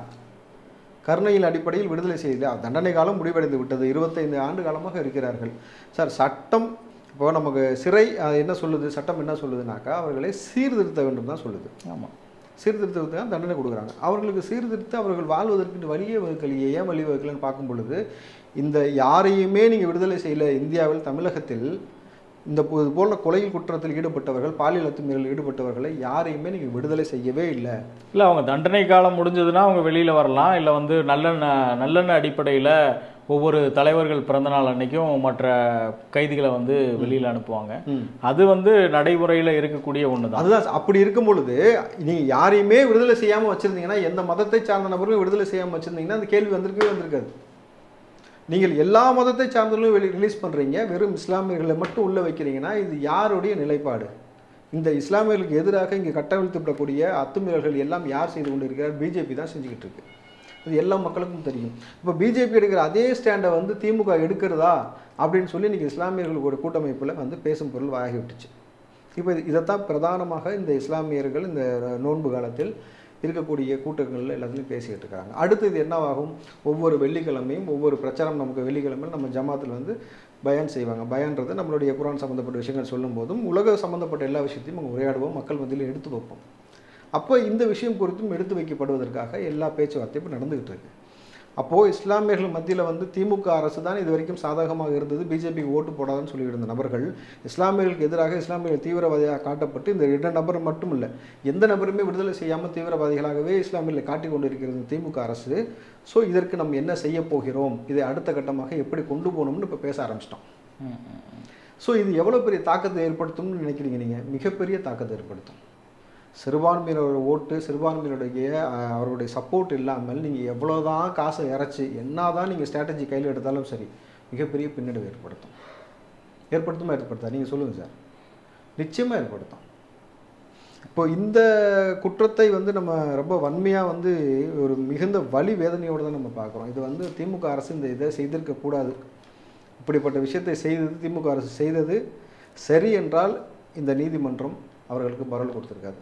கருணையின் அடிப்படையில் விடுதலை செய்யலையா தண்டனை காலம் முடிவடைந்து விட்டது இருபத்தைந்து ஆண்டு காலமாக இருக்கிறார்கள் சார் சட்டம் இப்போ நமக்கு சிறை அது என்ன சொல்லுது சட்டம் என்ன சொல்லுதுனாக்கா அவர்களை சீர்திருத்த வேண்டும் தான் சொல்லுது ஆமா சீர்திருத்தத்துக்கு தான் தண்டனை கொடுக்குறாங்க அவர்களுக்கு சீர்திருத்த அவர்கள் வாழ்வதற்கு வழியே வகுக்கலையே ஏன் வழி வகுக்கலன்னு பார்க்கும் பொழுது இந்த யாரையுமே நீங்கள் விடுதலை செய்யல இந்தியாவில் தமிழகத்தில் இந்த போ- இது போன்ற கொலையில் குற்றத்தில் ஈடுபட்டவர்கள் பாலியல் அத்துமீறலில் ஈடுபட்டவர்களை யாரையுமே நீங்கள் விடுதலை செய்யவே இல்லை இல்ல அவங்க தண்டனை காலம் முடிஞ்சதுன்னா அவங்க வெளியில வரலாம் இல்ல வந்து நல்லெண்ண நல்லெண்ண அடிப்படையில ஒவ்வொரு தலைவர்கள் பிறந்த நாள் அன்னைக்கும் மற்ற கைதிகளை வந்து வெளியில அனுப்புவாங்க அது வந்து நடைமுறையில இருக்கக்கூடிய ஒண்ணுதான் அதுதான் அப்படி இருக்கும் பொழுது நீங்கள் யாரையுமே விடுதலை செய்யாமல் வச்சுருந்தீங்கன்னா எந்த மதத்தை சார்ந்த நபரும் விடுதலை செய்யாமல் வச்சுருந்தீங்கன்னா அந்த கேள்வி வந்திருக்கவே வந்திருக்காது நீங்கள் எல்லா மதத்தை சார்ந்தவர்களும் வெளி ரிலீஸ் பண்ணுறீங்க வெறும் இஸ்லாமியர்களை மட்டும் உள்ளே வைக்கிறீங்கன்னா இது யாருடைய நிலைப்பாடு இந்த இஸ்லாமியர்களுக்கு எதிராக இங்கே கட்டவிழ்த்து விடக்கூடிய அத்துமீறல்கள் எல்லாம் யார் செய்து கொண்டிருக்கிறார் பிஜேபி தான் செஞ்சுக்கிட்டு இருக்கு அது எல்லா மக்களுக்கும் தெரியும் இப்போ பிஜேபி எடுக்கிற அதே ஸ்டாண்டை வந்து திமுக எடுக்கிறதா அப்படின்னு சொல்லி இன்றைக்கி இஸ்லாமியர்களுக்கு ஒரு கூட்டமைப்பில் வந்து பேசும் பொருள் ஆகிவிட்டுச்சு இப்போ இது- இதைத்தான் பிரதானமாக இந்த இஸ்லாமியர்கள் இந்த நோன்பு காலத்தில் இருக்கக்கூடிய கூட்டங்களில் எல்லாத்துலையும் பேசிக்கிட்டு இருக்காங்க அடுத்து இது என்னவாகும் ஒவ்வொரு வெள்ளிக்கிழமையும் ஒவ்வொரு பிரச்சாரம் நமக்கு வெள்ளிக்கிழமை நம்ம ஜமாத்தில் வந்து பயான் செய்வாங்க பயான்றது நம்மளுடைய குரான் சம்மந்தப்பட்ட விஷயங்கள் சொல்லும்போதும் உலக சம்மந்தப்பட்ட எல்லா விஷயத்தையும் நம்ம உரையாடுவோம் மக்கள் மத்தியில் எடுத்து வைப்போம் அப்போ இந்த விஷயம் குறித்தும் எடுத்து வைக்கப்படுவதற்காக எல்லா பேச்சுவார்த்தையும் இப்போ நடந்துகிட்டு இருக்கு அப்போது இஸ்லாமியர்கள் மத்தியில் வந்து திமுக அரசு தான் இது வரைக்கும் சாதகமாக இருந்தது பிஜேபிக்கு ஓட்டு போடாதுன்னு சொல்லிட்டு இருந்த நபர்கள் இஸ்லாமியர்களுக்கு எதிராக இஸ்லாமியர்கள் தீவிரவாதியாக காட்டப்பட்டு இந்த இரண்டு நபர் மட்டும் இல்லை எந்த நபருமே விடுதலை செய்யாமல் தீவிரவாதிகளாகவே இஸ்லாமியர்களை காட்டிக் கொண்டிருக்கிறது திமுக அரசு ஸோ இதற்கு நம்ம என்ன செய்ய போகிறோம் இதை அடுத்த கட்டமாக எப்படி கொண்டு போகணும்னு இப்போ பேச ஆரம்பிச்சிட்டோம் ம், ம், ம். ஸோ இது எவ்வளோ பெரிய தாக்கத்தை ஏற்படுத்தும்னு நினைக்கிறீங்க நீங்கள் மிகப்பெரிய தாக்கத்தை ஏற்படுத்தும் சிறுபான்மையினரோட ஓட்டு சிறுபான்மையினுடைய அஹ், அவருடைய சப்போர்ட் இல்லாமல் நீங்கள் எவ்வளோதான் காசை இறைச்சி என்ன தான் நீங்கள் ஸ்ட்ராட்டஜி கையில் எடுத்தாலும் சரி மிகப்பெரிய பின்னடைவு ஏற்படுத்தும் ஏற்படுத்துமா ஏற்படுத்தா நீங்கள் சொல்லுங்கள் சார் நிச்சயமாக ஏற்படுத்தும் இப்போ இந்த குற்றத்தை வந்து நம்ம ரொம்ப வன்மையாக வந்து ஒரு மிகுந்த வலி வேதனையோடு தான் நம்ம பார்க்குறோம் இது வந்து திமுக அரசு இந்த இதை செய்திருக்க கூடாது இப்படிப்பட்ட விஷயத்தை செய்தது திமுக அரசு செய்தது சரி என்றால் இந்த நீதிமன்றம் அவர்களுக்கு பரவல் கொடுத்துருக்காது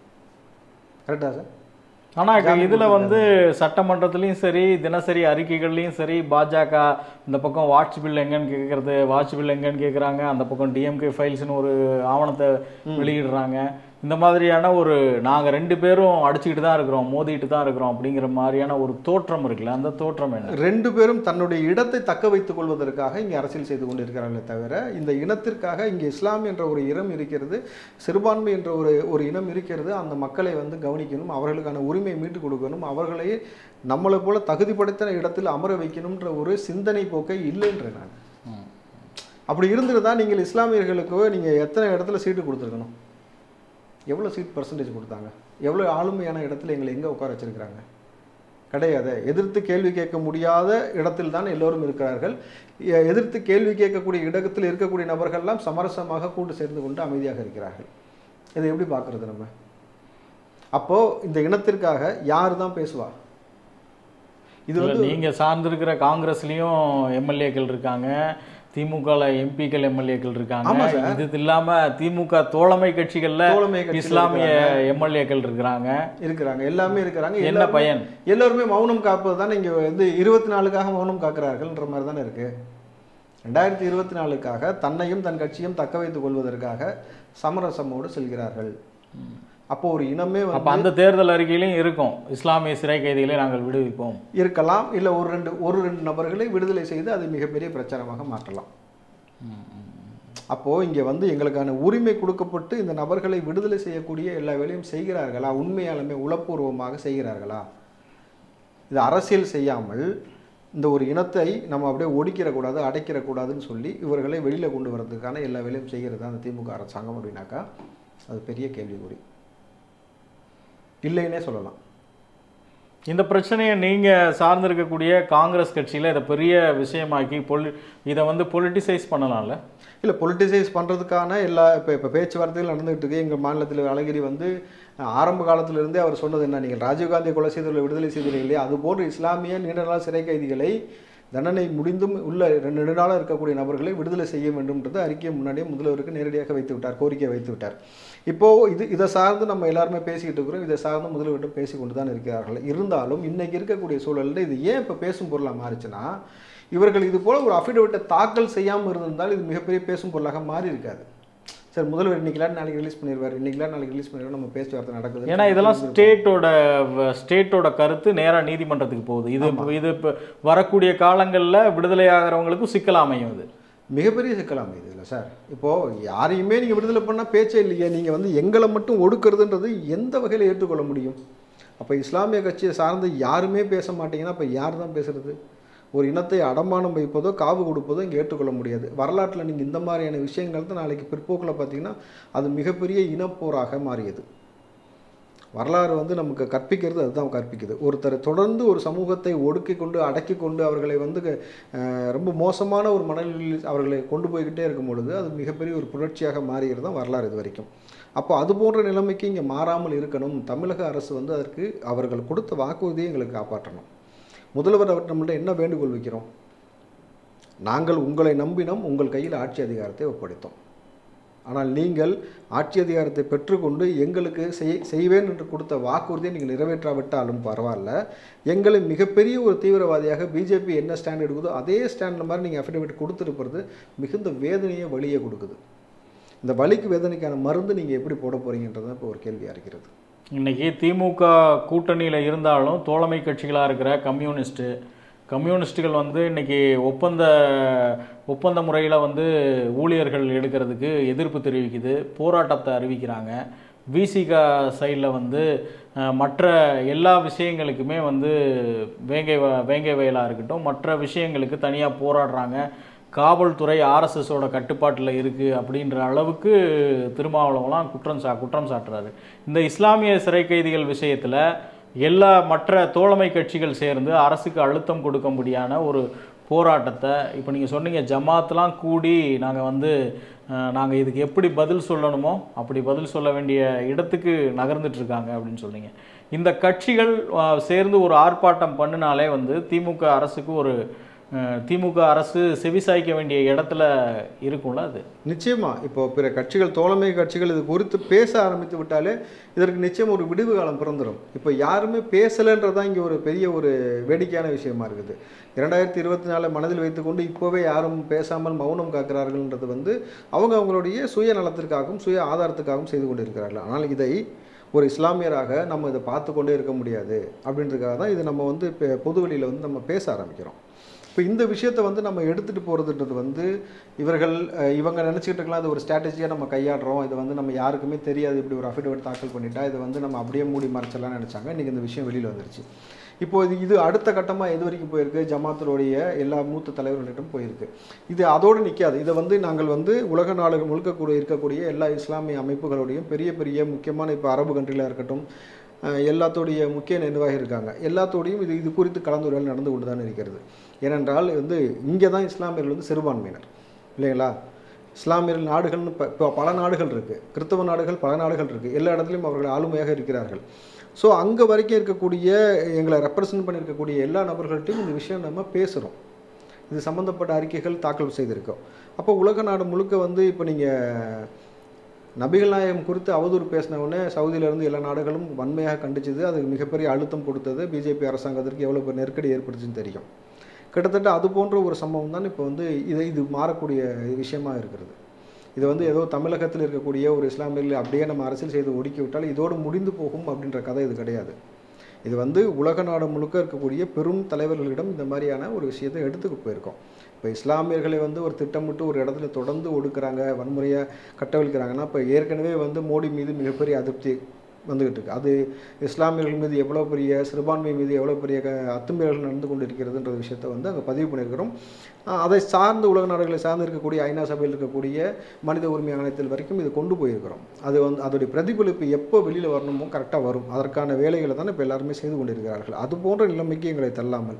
கரெக்டா சார் ஆனா இப்ப ஜாமீன் இதுல கொடுத்திருக்காங்க. வந்து சட்டமன்றத்திலயும் சரி தினசரி அறிக்கைகள்லயும் சரி பாஜக இந்த பக்கம் வாட்ச் பில் எங்கன்னு கேட்கறது வாட்ச் பில் எங்கன்னு கேக்குறாங்க அந்த பக்கம் டிஎம்கே ஃபைல்ஸ்னு ஒரு ஆவணத்தை வெளியிடுறாங்க இந்த மாதிரியான ஒரு நாங்க ரெண்டு பேரும் அடிச்சுக்கிட்டு தான் இருக்கிறோம் மோதிட்டு தான் இருக்கிறோம் அப்படிங்கிற மாதிரியான ஒரு தோற்றம் இருக்குல்ல அந்த தோற்றம் என்ன ரெண்டு பேரும் தன்னுடைய இடத்தை தக்க வைத்துக் கொள்வதற்காக இங்கே அரசியல் செய்து கொண்டிருக்கிறார்களே தவிர இந்த இனத்திற்காக இங்கே இஸ்லாம் என்ற ஒரு இனம் இருக்கிறது சிறுபான்மை என்ற ஒரு ஒரு இனம் இருக்கிறது அந்த மக்களை வந்து கவனிக்கணும் அவர்களுக்கான உரிமையை மீட்டுக் கொடுக்கணும் அவர்களை நம்மளை போல தகுதிப்படுத்தின இடத்தில் அமர வைக்கணும்ன்ற ஒரு சிந்தனை போக்கை இல்லைன்ற நான் ம். அப்படி இருந்திருந்தா நீங்கள் இஸ்லாமியர்களுக்கு நீங்கள் எத்தனை இடத்துல சீட்டு கொடுத்துருக்கணும் எவ்வளோ சீட் பர்சன்டேஜ் கொடுத்தாங்க எவ்வளோ ஆளுமையான இடத்துல எங்களை எங்கே உட்கார வச்சிருக்கிறாங்க கிடையாது எதிர்த்து கேள்வி கேட்க முடியாத இடத்தில் தான் எல்லோரும் இருக்கிறார்கள் எ- எதிர்த்து கேள்வி கேட்கக்கூடிய இடத்தில் இருக்கக்கூடிய நபர்கள்லாம் சமரசமாக கூட்டு சேர்ந்து கொண்டு அமைதியாக இருக்கிறார்கள் இதை எப்படி பார்க்குறது நம்ம அப்போ இந்த இனத்திற்காக யார் தான் பேசுவா இது இல்ல, வந்து நீங்க சார்ந்திருக்கிற காங்கிரஸ்லயும் எம்எல்ஏக்கள் இருக்காங்க திமுகல எம்பிக்கள் எம்எல்ஏக்கள் ஆமா இருக்காங்க சார். இது இல்லாம திமுக தோழமை கட்சிகள்ல தோழமை கட்சியில இஸ்லாமிய எம்எல்ஏக்கள் இருக்கிறாங்க இருக்கிறாங்க எல்லாமே இருக்கிறாங்க என்ன எல்லாருமே- பயன் எல்லோருமே மௌனம் காப்பது தானே இங்கே வந்து இருபத்தி நாலுக்காக மௌனம் காக்கிறார்கள்ன்ற மாதிரி தானே இருக்கு ரெண்டாயிரத்தி இருபத்தி நாலுக்காக தன்னையும் தன் கட்சியும் தக்க வைத்துக் கொள்வதற்காக சமரசமோடு செல்கிறார்கள் அப்போ ஒரு இனமே அப்ப வந்து அந்த தேர்தல் அறிக்கையிலும் இருக்கும் இஸ்லாமிய சிறை கைதிகளை நாங்கள் விடுவிப்போம் இருக்கலாம் இல்லை ஒரு ரெண்டு ஒரு ரெண்டு நபர்களை விடுதலை செய்து அதை மிகப்பெரிய பிரச்சாரமாக மாற்றலாம் அப்போ இங்கே வந்து எங்களுக்கான உரிமை கொடுக்கப்பட்டு இந்த நபர்களை விடுதலை செய்யக்கூடிய எல்லா வேலையும் செய்கிறார்களா உண்மையாலுமே உளப்பூர்வமாக செய்கிறார்களா இது அரசியல் செய்யாமல் இந்த ஒரு இனத்தை நம்ம அப்படியே ஒடுக்கிடக்கூடாது அடைக்கிடக்கூடாதுன்னு சொல்லி இவர்களை வெளியில் கொண்டு வரதுக்கான எல்லா வேலையும் செய்கிறது அந்த திமுக அரசாங்கம் அப்படின்னாக்கா அது பெரிய கேள்விக்குறி இல்லைன்னே சொல்லலாம் இந்த பிரச்சனையை நீங்க சார்ந்திருக்கக்கூடிய காங்கிரஸ் கட்சியில இதை பெரிய விஷயமாக்கி பொலி இதை வந்து பொலிட்டிசைஸ் பண்ணலாம்ல இல்லை பொலிட்டிசைஸ் பண்ணுறதுக்கான எல்லா இப்போ இப்போ பேச்சுவார்த்தைகள் நடந்துகிட்டு இருக்கு எங்கள் மாநிலத்தில் அழகிரி வந்து அஹ், ஆரம்ப காலத்திலிருந்தே அவர் சொன்னது என்ன நீங்கள் ராஜீவ்காந்தி கொலை செய்தவர்களை விடுதலை செய்தீர்கள் இல்லையா அதுபோன்று இஸ்லாமிய நீண்ட நாள் சிறை கைதிகளை தண்டனை முடிந்தும் உள்ள ரெண்டு நெடுநாளாக இருக்கக்கூடிய நபர்களை விடுதலை செய்ய வேண்டும்ன்றது அறிக்கையை முன்னாடியே முதல்வருக்கு நேரடியாக வைத்து விட்டார் கோரிக்கை வைத்து விட்டார் இப்போ இது இதை சார்ந்து நம்ம எல்லாருமே பேசிக்கிட்டு இருக்கிறோம் இதை சார்ந்து முதல்வர்கிட்ட பேசி கொண்டு தான் இருக்கிறார்கள் இருந்தாலும் இன்னைக்கு இருக்கக்கூடிய சூழலில் இது ஏன் இப்போ பேசும் பொருளாக மாறிச்சுன்னா இவர்கள் இது போல ஒரு அஃபிடவிட்டை தாக்கல் செய்யாமல் இருந்திருந்தால் இது மிகப்பெரிய பேசும் பொருளாக மாறி இருக்காது சார் முதல்வர் இன்னைக்கு நாளைக்கு ரிலீஸ் பண்ணிடுவார் இன்னைக்கு நாளைக்கு ரிலீஸ் பண்ணிடுவார் நம்ம பேச்சுவார்த்தை நடக்குது ஏன்னா இதெல்லாம் ஸ்டேட்டோட ஸ்டேட்டோட கருத்து நேரா நீதிமன்றத்துக்கு போகுது இது இது இப்போ வரக்கூடிய காலங்கள்ல விடுதலை ஆகிறவங்களுக்கும் சிக்கல் அமையும் இது மிகப்பெரிய சிக்கலாம் இது இல்லை சார் இப்போது யாரையுமே நீங்கள் விடுதலை பண்ணால் பேச்சே இல்லையே நீங்கள் வந்து எங்களை மட்டும் ஒடுக்குறதுன்றது எந்த வகையில் ஏற்றுக்கொள்ள முடியும் அப்போ இஸ்லாமிய கட்சியை சார்ந்து யாருமே பேச மாட்டீங்கன்னா அப்போ யார் தான் பேசுறது ஒரு இனத்தை அடமானம் வைப்பதோ காவு கொடுப்பதோ இங்கே ஏற்றுக்கொள்ள முடியாது வரலாற்றில் நீங்கள் இந்த மாதிரியான விஷயங்கள் தான் நாளைக்கு பிற்போக்கில் பார்த்தீங்கன்னா அது மிகப்பெரிய இனப்போராக மாறியது வரலாறு வந்து நமக்கு கற்பிக்கிறது அதுதான் கற்பிக்குது ஒருத்தர் தொடர்ந்து ஒரு சமூகத்தை ஒடுக்கி கொண்டு அடக்கி கொண்டு அவர்களை வந்து அஹ், ரொம்ப மோசமான ஒரு மனநிலையில் அவர்களை கொண்டு போய்கிட்டே இருக்கும் பொழுது அது மிகப்பெரிய ஒரு புரட்சியாக மாறுகிறது தான் வரலாறு இது வரைக்கும் அப்போ அது போன்ற நிலைமைக்கு இங்கே மாறாமல் இருக்கணும் தமிழக அரசு வந்து அதற்கு அவர்கள் கொடுத்த வாக்குறுதியை எங்களுக்கு காப்பாற்றணும் முதல்வர் அவர் நம்மள்ட்ட என்ன வேண்டுகோள் வைக்கிறோம் நாங்கள் உங்களை நம்பினோம் உங்கள் கையில் ஆட்சி அதிகாரத்தை ஒப்படைத்தோம் ஆனால் நீங்கள் ஆட்சி அதிகாரத்தை பெற்றுக்கொண்டு எங்களுக்கு செய் செய்வேன் என்று கொடுத்த வாக்குறுதியை நீங்கள் நிறைவேற்றாவிட்டாலும் பரவாயில்ல எங்களை மிகப்பெரிய ஒரு தீவிரவாதியாக பிஜேபி என்ன ஸ்டாண்ட் எடுக்குதோ அதே ஸ்டாண்டில் மாதிரி நீங்கள் அஃபிடவிட் கொடுத்துருப்பது மிகுந்த வேதனையை வழியை கொடுக்குது இந்த வலிக்கு வேதனைக்கான மருந்து நீங்கள் எப்படி போட போகிறீங்கன்றது தான் இப்போ ஒரு கேள்வியாக இருக்கிறது இன்னைக்கு திமுக கூட்டணியில் இருந்தாலும் தோழமை கட்சிகளாக இருக்கிற கம்யூனிஸ்ட்டு கம்யூனிஸ்ட்டுகள் வந்து இன்னைக்கு ஒப்பந்த ஒப்பந்த முறையில் வந்து ஊழியர்கள் எடுக்கிறதுக்கு எதிர்ப்பு தெரிவிக்குது போராட்டத்தை அறிவிக்கிறாங்க விசிகா சைடில் வந்து அஹ், மற்ற எல்லா விஷயங்களுக்குமே வந்து வேங்கை வ- வேங்கை வயலாக இருக்கட்டும் மற்ற விஷயங்களுக்கு தனியாக போராடுறாங்க காவல்துறை ஆர்எஸ்எஸோட கட்டுப்பாட்டில் இருக்குது அப்படின்ற அளவுக்கு திருமாவளவன்லாம் குற்றம் சா குற்றம் சாட்டுறாரு இந்த இஸ்லாமிய சிறை கைதிகள் விஷயத்தில் எல்லா மற்ற தோழமை கட்சிகள் சேர்ந்து அரசுக்கு அழுத்தம் கொடுக்கும்படியான ஒரு போராட்டத்தை இப்போ நீங்கள் சொன்னீங்க ஜமாத்லாம் கூடி நாங்கள் வந்து நாங்கள் இதுக்கு எப்படி பதில் சொல்லணுமோ அப்படி பதில் சொல்ல வேண்டிய இடத்துக்கு நகர்ந்துட்டு இருக்காங்க அப்படின்னு சொன்னீங்க இந்த கட்சிகள் அஹ், சேர்ந்து ஒரு ஆர்ப்பாட்டம் பண்ணினாலே வந்து திமுக அரசுக்கு ஒரு அஹ், திமுக அரசு செவிசாய்க்க வேண்டிய இடத்துல இருக்கும்ல அது நிச்சயமா இப்போ பிற கட்சிகள் தோழமை கட்சிகள் இது குறித்து பேச ஆரம்பித்து விட்டாலே இதற்கு நிச்சயம் ஒரு விடிவு காலம் பிறந்துடும் இப்போ யாருமே பேசலைன்றதான் இங்கே ஒரு பெரிய ஒரு வேடிக்கையான விஷயமா இருக்குது இரண்டாயிரத்தி இருபத்தி நாலு மனதில் வைத்துக்கொண்டு இப்போவே யாரும் பேசாமல் மௌனம் காக்கிறார்கள்ன்றது வந்து அவங்க அவங்களுடைய சுய நலத்திற்காகவும் சுய ஆதாரத்துக்காகவும் செய்து கொண்டிருக்கிறார்கள் ஆனால் இதை ஒரு இஸ்லாமியராக நம்ம இதை பார்த்து கொண்டே இருக்க முடியாது அப்படின்றதுக்காக தான் இது நம்ம வந்து இப்போ பொதுவெளியில் வந்து நம்ம பேச ஆரம்பிக்கிறோம் இப்போ இந்த விஷயத்தை வந்து நம்ம எடுத்துகிட்டு போகிறதுன்றது வந்து இவர்கள் அஹ், இவங்க நினச்சிக்கிட்டு இருக்கலாம் அது ஒரு ஸ்ட்ராட்டஜியாக நம்ம கையாடுறோம் இது வந்து நம்ம யாருக்குமே தெரியாது இப்படி ஒரு அஃபிடவிட் தாக்கல் பண்ணிட்டா இதை வந்து நம்ம அப்படியே மூடி மறைச்சலாம் நினச்சாங்க இன்றைக்கி இந்த விஷயம் வெளியில் வந்துருச்சு இப்போ இது இது அடுத்த கட்டமாக எது வரைக்கும் போயிருக்கு ஜமாத்தினுடைய எல்லா மூத்த தலைவர்களிடம் போயிருக்கு இது அதோடு நிற்காது இதை வந்து நாங்கள் வந்து உலக நாடுகள் முழுக்க கூட இருக்கக்கூடிய எல்லா இஸ்லாமிய அமைப்புகளுடையும் பெரிய பெரிய முக்கியமான இப்போ அரபு கண்ட்ரிலாக இருக்கட்டும் அஹ், எல்லாத்தோடைய முக்கிய நிர்வாகி இருக்காங்க எல்லாத்தோடையும் இது இது குறித்து கலந்துரையாடல் நடந்து கொண்டு தான் இருக்கிறது ஏனென்றால் வந்து இங்கே தான் இஸ்லாமியர்கள் வந்து சிறுபான்மையினர் இல்லைங்களா இஸ்லாமியர்கள் நாடுகள்னு ப- இப்போ பல நாடுகள் இருக்குது கிறிஸ்தவ நாடுகள் பல நாடுகள் இருக்குது எல்லா இடத்துலையும் அவர்கள் ஆளுமையாக இருக்கிறார்கள் ஸோ அங்கே வரைக்கும் இருக்கக்கூடிய எங்களை ரெப்ரசன்ட் பண்ணியிருக்கக்கூடிய எல்லா நபர்கள்ட்டையும் இந்த விஷயம் நம்ம பேசுகிறோம் இது சம்மந்தப்பட்ட அறிக்கைகள் தாக்கல் செய்திருக்கோம் அப்போ உலக நாடு முழுக்க வந்து இப்போ நீங்கள் நபிகள் நாயகம் குறித்து அவதூறு பேசின உடனே சவுதியிலேருந்து எல்லா நாடுகளும் வன்மையாக கண்டிச்சது அதுக்கு மிகப்பெரிய அழுத்தம் கொடுத்தது பிஜேபி அரசாங்கத்திற்கு எவ்வளோ பெரிய நெருக்கடி ஏற்பட்டுச்சுன்னு தெரியும் கிட்டத்தட்ட அது போன்ற ஒரு சம்பவம் தான் இப்போ வந்து இது இது மாறக்கூடிய விஷயமா இருக்கிறது இது வந்து ஏதோ தமிழகத்தில் இருக்கக்கூடிய ஒரு இஸ்லாமியர்களை அப்படியே நம்ம அரசியல் செய்து ஒடுக்கி விட்டால் இதோடு முடிந்து போகும் அப்படின்ற கதை இது கிடையாது இது வந்து உலக நாடு முழுக்க இருக்கக்கூடிய பெரும் தலைவர்களிடம் இந்த மாதிரியான ஒரு விஷயத்தை எடுத்துக்கிட்டு போயிருக்கோம் இப்போ இஸ்லாமியர்களை வந்து ஒரு திட்டமிட்டு ஒரு இடத்துல தொடர்ந்து ஒடுக்குறாங்க வன்முறையாக கட்டவிழ்க்கிறாங்கன்னா இப்போ ஏற்கனவே வந்து மோடி மீது மிகப்பெரிய அதிருப்தி வந்துகிட்டு இருக்கு அது இஸ்லாமியர்கள் மீது எவ்வளோ பெரிய சிறுபான்மை மீது எவ்வளோ பெரிய க- அத்துமீறல்கள் நடந்து கொண்டு இருக்கிறதுன்ற விஷயத்தை வந்து அங்கே பதிவு பண்ணியிருக்கிறோம் அஹ் அதை சார்ந்து உலக நாடுகளை சார்ந்து இருக்கக்கூடிய ஐநா சபையில் இருக்கக்கூடிய மனித உரிமை ஆணையத்தில் வரைக்கும் இது கொண்டு போயிருக்கிறோம் அது வந்து அதோடைய பிரதிபலிப்பு எப்போ வெளியில் வரணுமோ கரெக்டாக வரும் அதற்கான வேலைகளை தான் இப்போ எல்லாருமே செய்து கொண்டிருக்கிறார்கள் அது போன்ற நிலைமைக்கு எங்களை தள்ளாமல்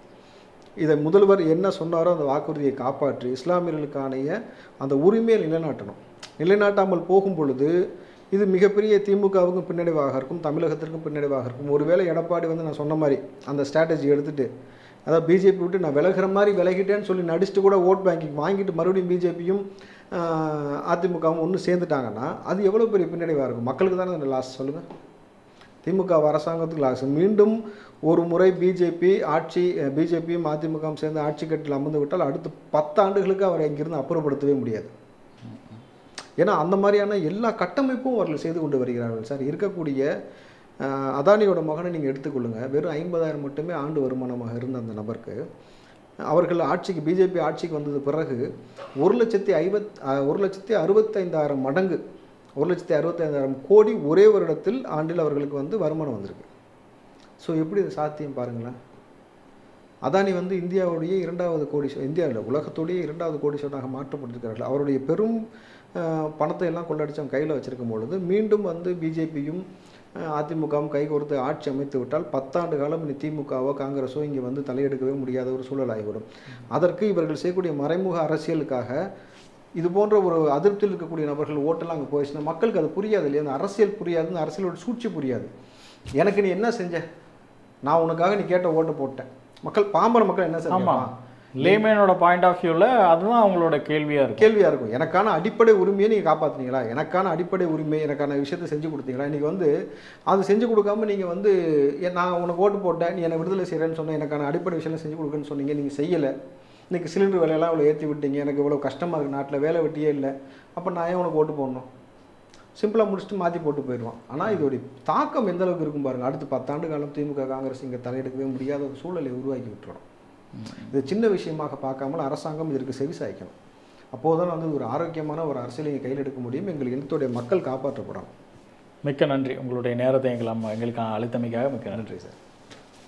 இதை முதல்வர் என்ன சொன்னாரோ அந்த வாக்குறுதியை காப்பாற்றி இஸ்லாமியர்களுக்கான அந்த உரிமையை நிலைநாட்டணும் நிலைநாட்டாமல் போகும் பொழுது இது மிகப்பெரிய திமுகவுக்கும் பின்னடைவாக இருக்கும் தமிழகத்திற்கும் பின்னடைவாக இருக்கும் ஒருவேளை எடப்பாடி வந்து நான் சொன்ன மாதிரி அந்த ஸ்ட்ராட்டஜி எடுத்துட்டு அதாவது பிஜேபி விட்டு நான் விலகுற மாதிரி விலகிட்டேன்னு சொல்லி நடிச்சுட்டு கூட ஓட் பேங்கிங் வாங்கிட்டு மறுபடியும் பிஜேபியும் அதிமுகவும் ஒன்று சேர்ந்துட்டாங்கன்னா அது எவ்வளோ பெரிய பின்னடைவாக இருக்கும் மக்களுக்கு தானே அந்த லாஸ் சொல்லுங்கள் திமுக அரசாங்கத்துக்கு லாஸ் மீண்டும் ஒரு முறை பிஜேபி ஆட்சி பிஜேபியும் அதிமுகவும் சேர்ந்து ஆட்சி கட்டில் அமர்ந்து விட்டால் அடுத்து பத்தாண்டுகளுக்கு அவரை இங்கிருந்து அப்புறப்படுத்தவே முடியாது ஏன்னா அந்த மாதிரியான எல்லா கட்டமைப்பும் அவர்கள் செய்து கொண்டு வருகிறார்கள் சார் இருக்கக்கூடிய அஹ், அதானியோட மகனை நீங்கள் எடுத்துக்கொள்ளுங்க வெறும் ஐம்பதாயிரம் மட்டுமே ஆண்டு வருமானமாக இருந்த அந்த நபருக்கு அவர்கள் ஆட்சிக்கு பிஜேபி ஆட்சிக்கு வந்தது பிறகு ஒரு லட்சத்தி ஐவத் அஹ், ஒரு லட்சத்தி அறுபத்தைந்தாயிரம் மடங்கு ஒரு லட்சத்தி அறுபத்தைந்தாயிரம் கோடி ஒரே வருடத்தில் ஆண்டில் அவர்களுக்கு வந்து வருமானம் வந்திருக்கு ஸோ எப்படி இது சாத்தியம் பாருங்களேன் அதானி வந்து இந்தியாவுடைய இரண்டாவது கோடீஸ்வ இந்தியாவில் உலகத்துடைய இரண்டாவது கோடீஸ்வரனாக மாற்றப்பட்டிருக்கிறார்கள் அவருடைய பெரும் அஹ், பணத்தை எல்லாம் கொள்ளடிச்சு அவங்க கையில் வச்சிருக்கும் பொழுது மீண்டும் வந்து பிஜேபியும் அஹ், அதிமுகவும் கை கோர்த்து ஆட்சி அமைத்து விட்டால் பத்தாண்டு காலம் இனி திமுகவோ காங்கிரஸோ இங்கே வந்து தலையெடுக்கவே முடியாத ஒரு சூழல் ஆகிவிடும் அதற்கு இவர்கள் செய்யக்கூடிய மறைமுக அரசியலுக்காக இது போன்ற ஒரு அதிருப்தியில் இருக்கக்கூடிய நபர்கள் ஓட்டெல்லாம் அங்கே போயிடுச்சுன்னா மக்களுக்கு அது புரியாது இல்லையா அந்த அரசியல் புரியாது அந்த அரசியலோட சூழ்ச்சி புரியாது எனக்கு நீ என்ன செஞ்ச நான் உனக்காக நீ கேட்ட ஓட்டை போட்டேன் மக்கள் பாம்பர மக்கள் என்ன ஆமா செஞ்சாங்க லேமேனோட பாயிண்ட் ஆஃப் வியூவில் அதுதான் அவங்களோட கேள்வியா இருக்கும் கேள்வியாக இருக்கும் எனக்கான அடிப்படை உரிமையை நீங்கள் காப்பாற்றுனீங்களா எனக்கான அடிப்படை உரிமை எனக்கான விஷயத்தை செஞ்சு கொடுத்தீங்களா இன்றைக்கி வந்து அது செஞ்சு கொடுக்காம நீங்கள் வந்து ஏ, நான் உனக்கு ஓட்டு போட்டேன் நீ என்னை விடுதலை செய்கிறேன்னு சொன்னேன் எனக்கான அடிப்படை விஷயம் செஞ்சு கொடுக்குன்னு சொன்னீங்க நீங்கள் செய்யலை இன்றைக்கி சிலிண்டர் விலையெல்லாம் இவ்வளோ ஏற்றி விட்டீங்க எனக்கு இவ்வளோ கஷ்டமாக இருக்குது நாட்டில் வேலை வெட்டியே இல்லை அப்போ நான் ஏன் உனக்கு ஓட்டு போடணும் சிம்பிளாக முடிச்சுட்டு மாற்றி போட்டு போயிடுவான் ஆனால் இதோடைய தாக்கம் எந்த அளவுக்கு இருக்கும் பாருங்க அடுத்து பத்தாண்டு காலம் திமுக காங்கிரஸ் இங்கே தலையெடுக்கவே முடியாத ஒரு சூழலை உருவாக்கி விட்டுறோம் இது சின்ன விஷயமாக பார்க்காமல் அரசாங்கம் இதற்கு செவி சாய்க்கணும் அப்போதுதான் வந்து ஒரு ஆரோக்கியமான ஒரு அரசியலை இங்கே கையில் எடுக்க முடியும் எங்கள் இனத்துடைய மக்கள் காப்பாற்றப்படணும் மிக்க நன்றி உங்களுடைய நேரத்தை எங்களை எங்களுக்கு அளித்தமைக்காக மிக்க நன்றி நன்றி சார்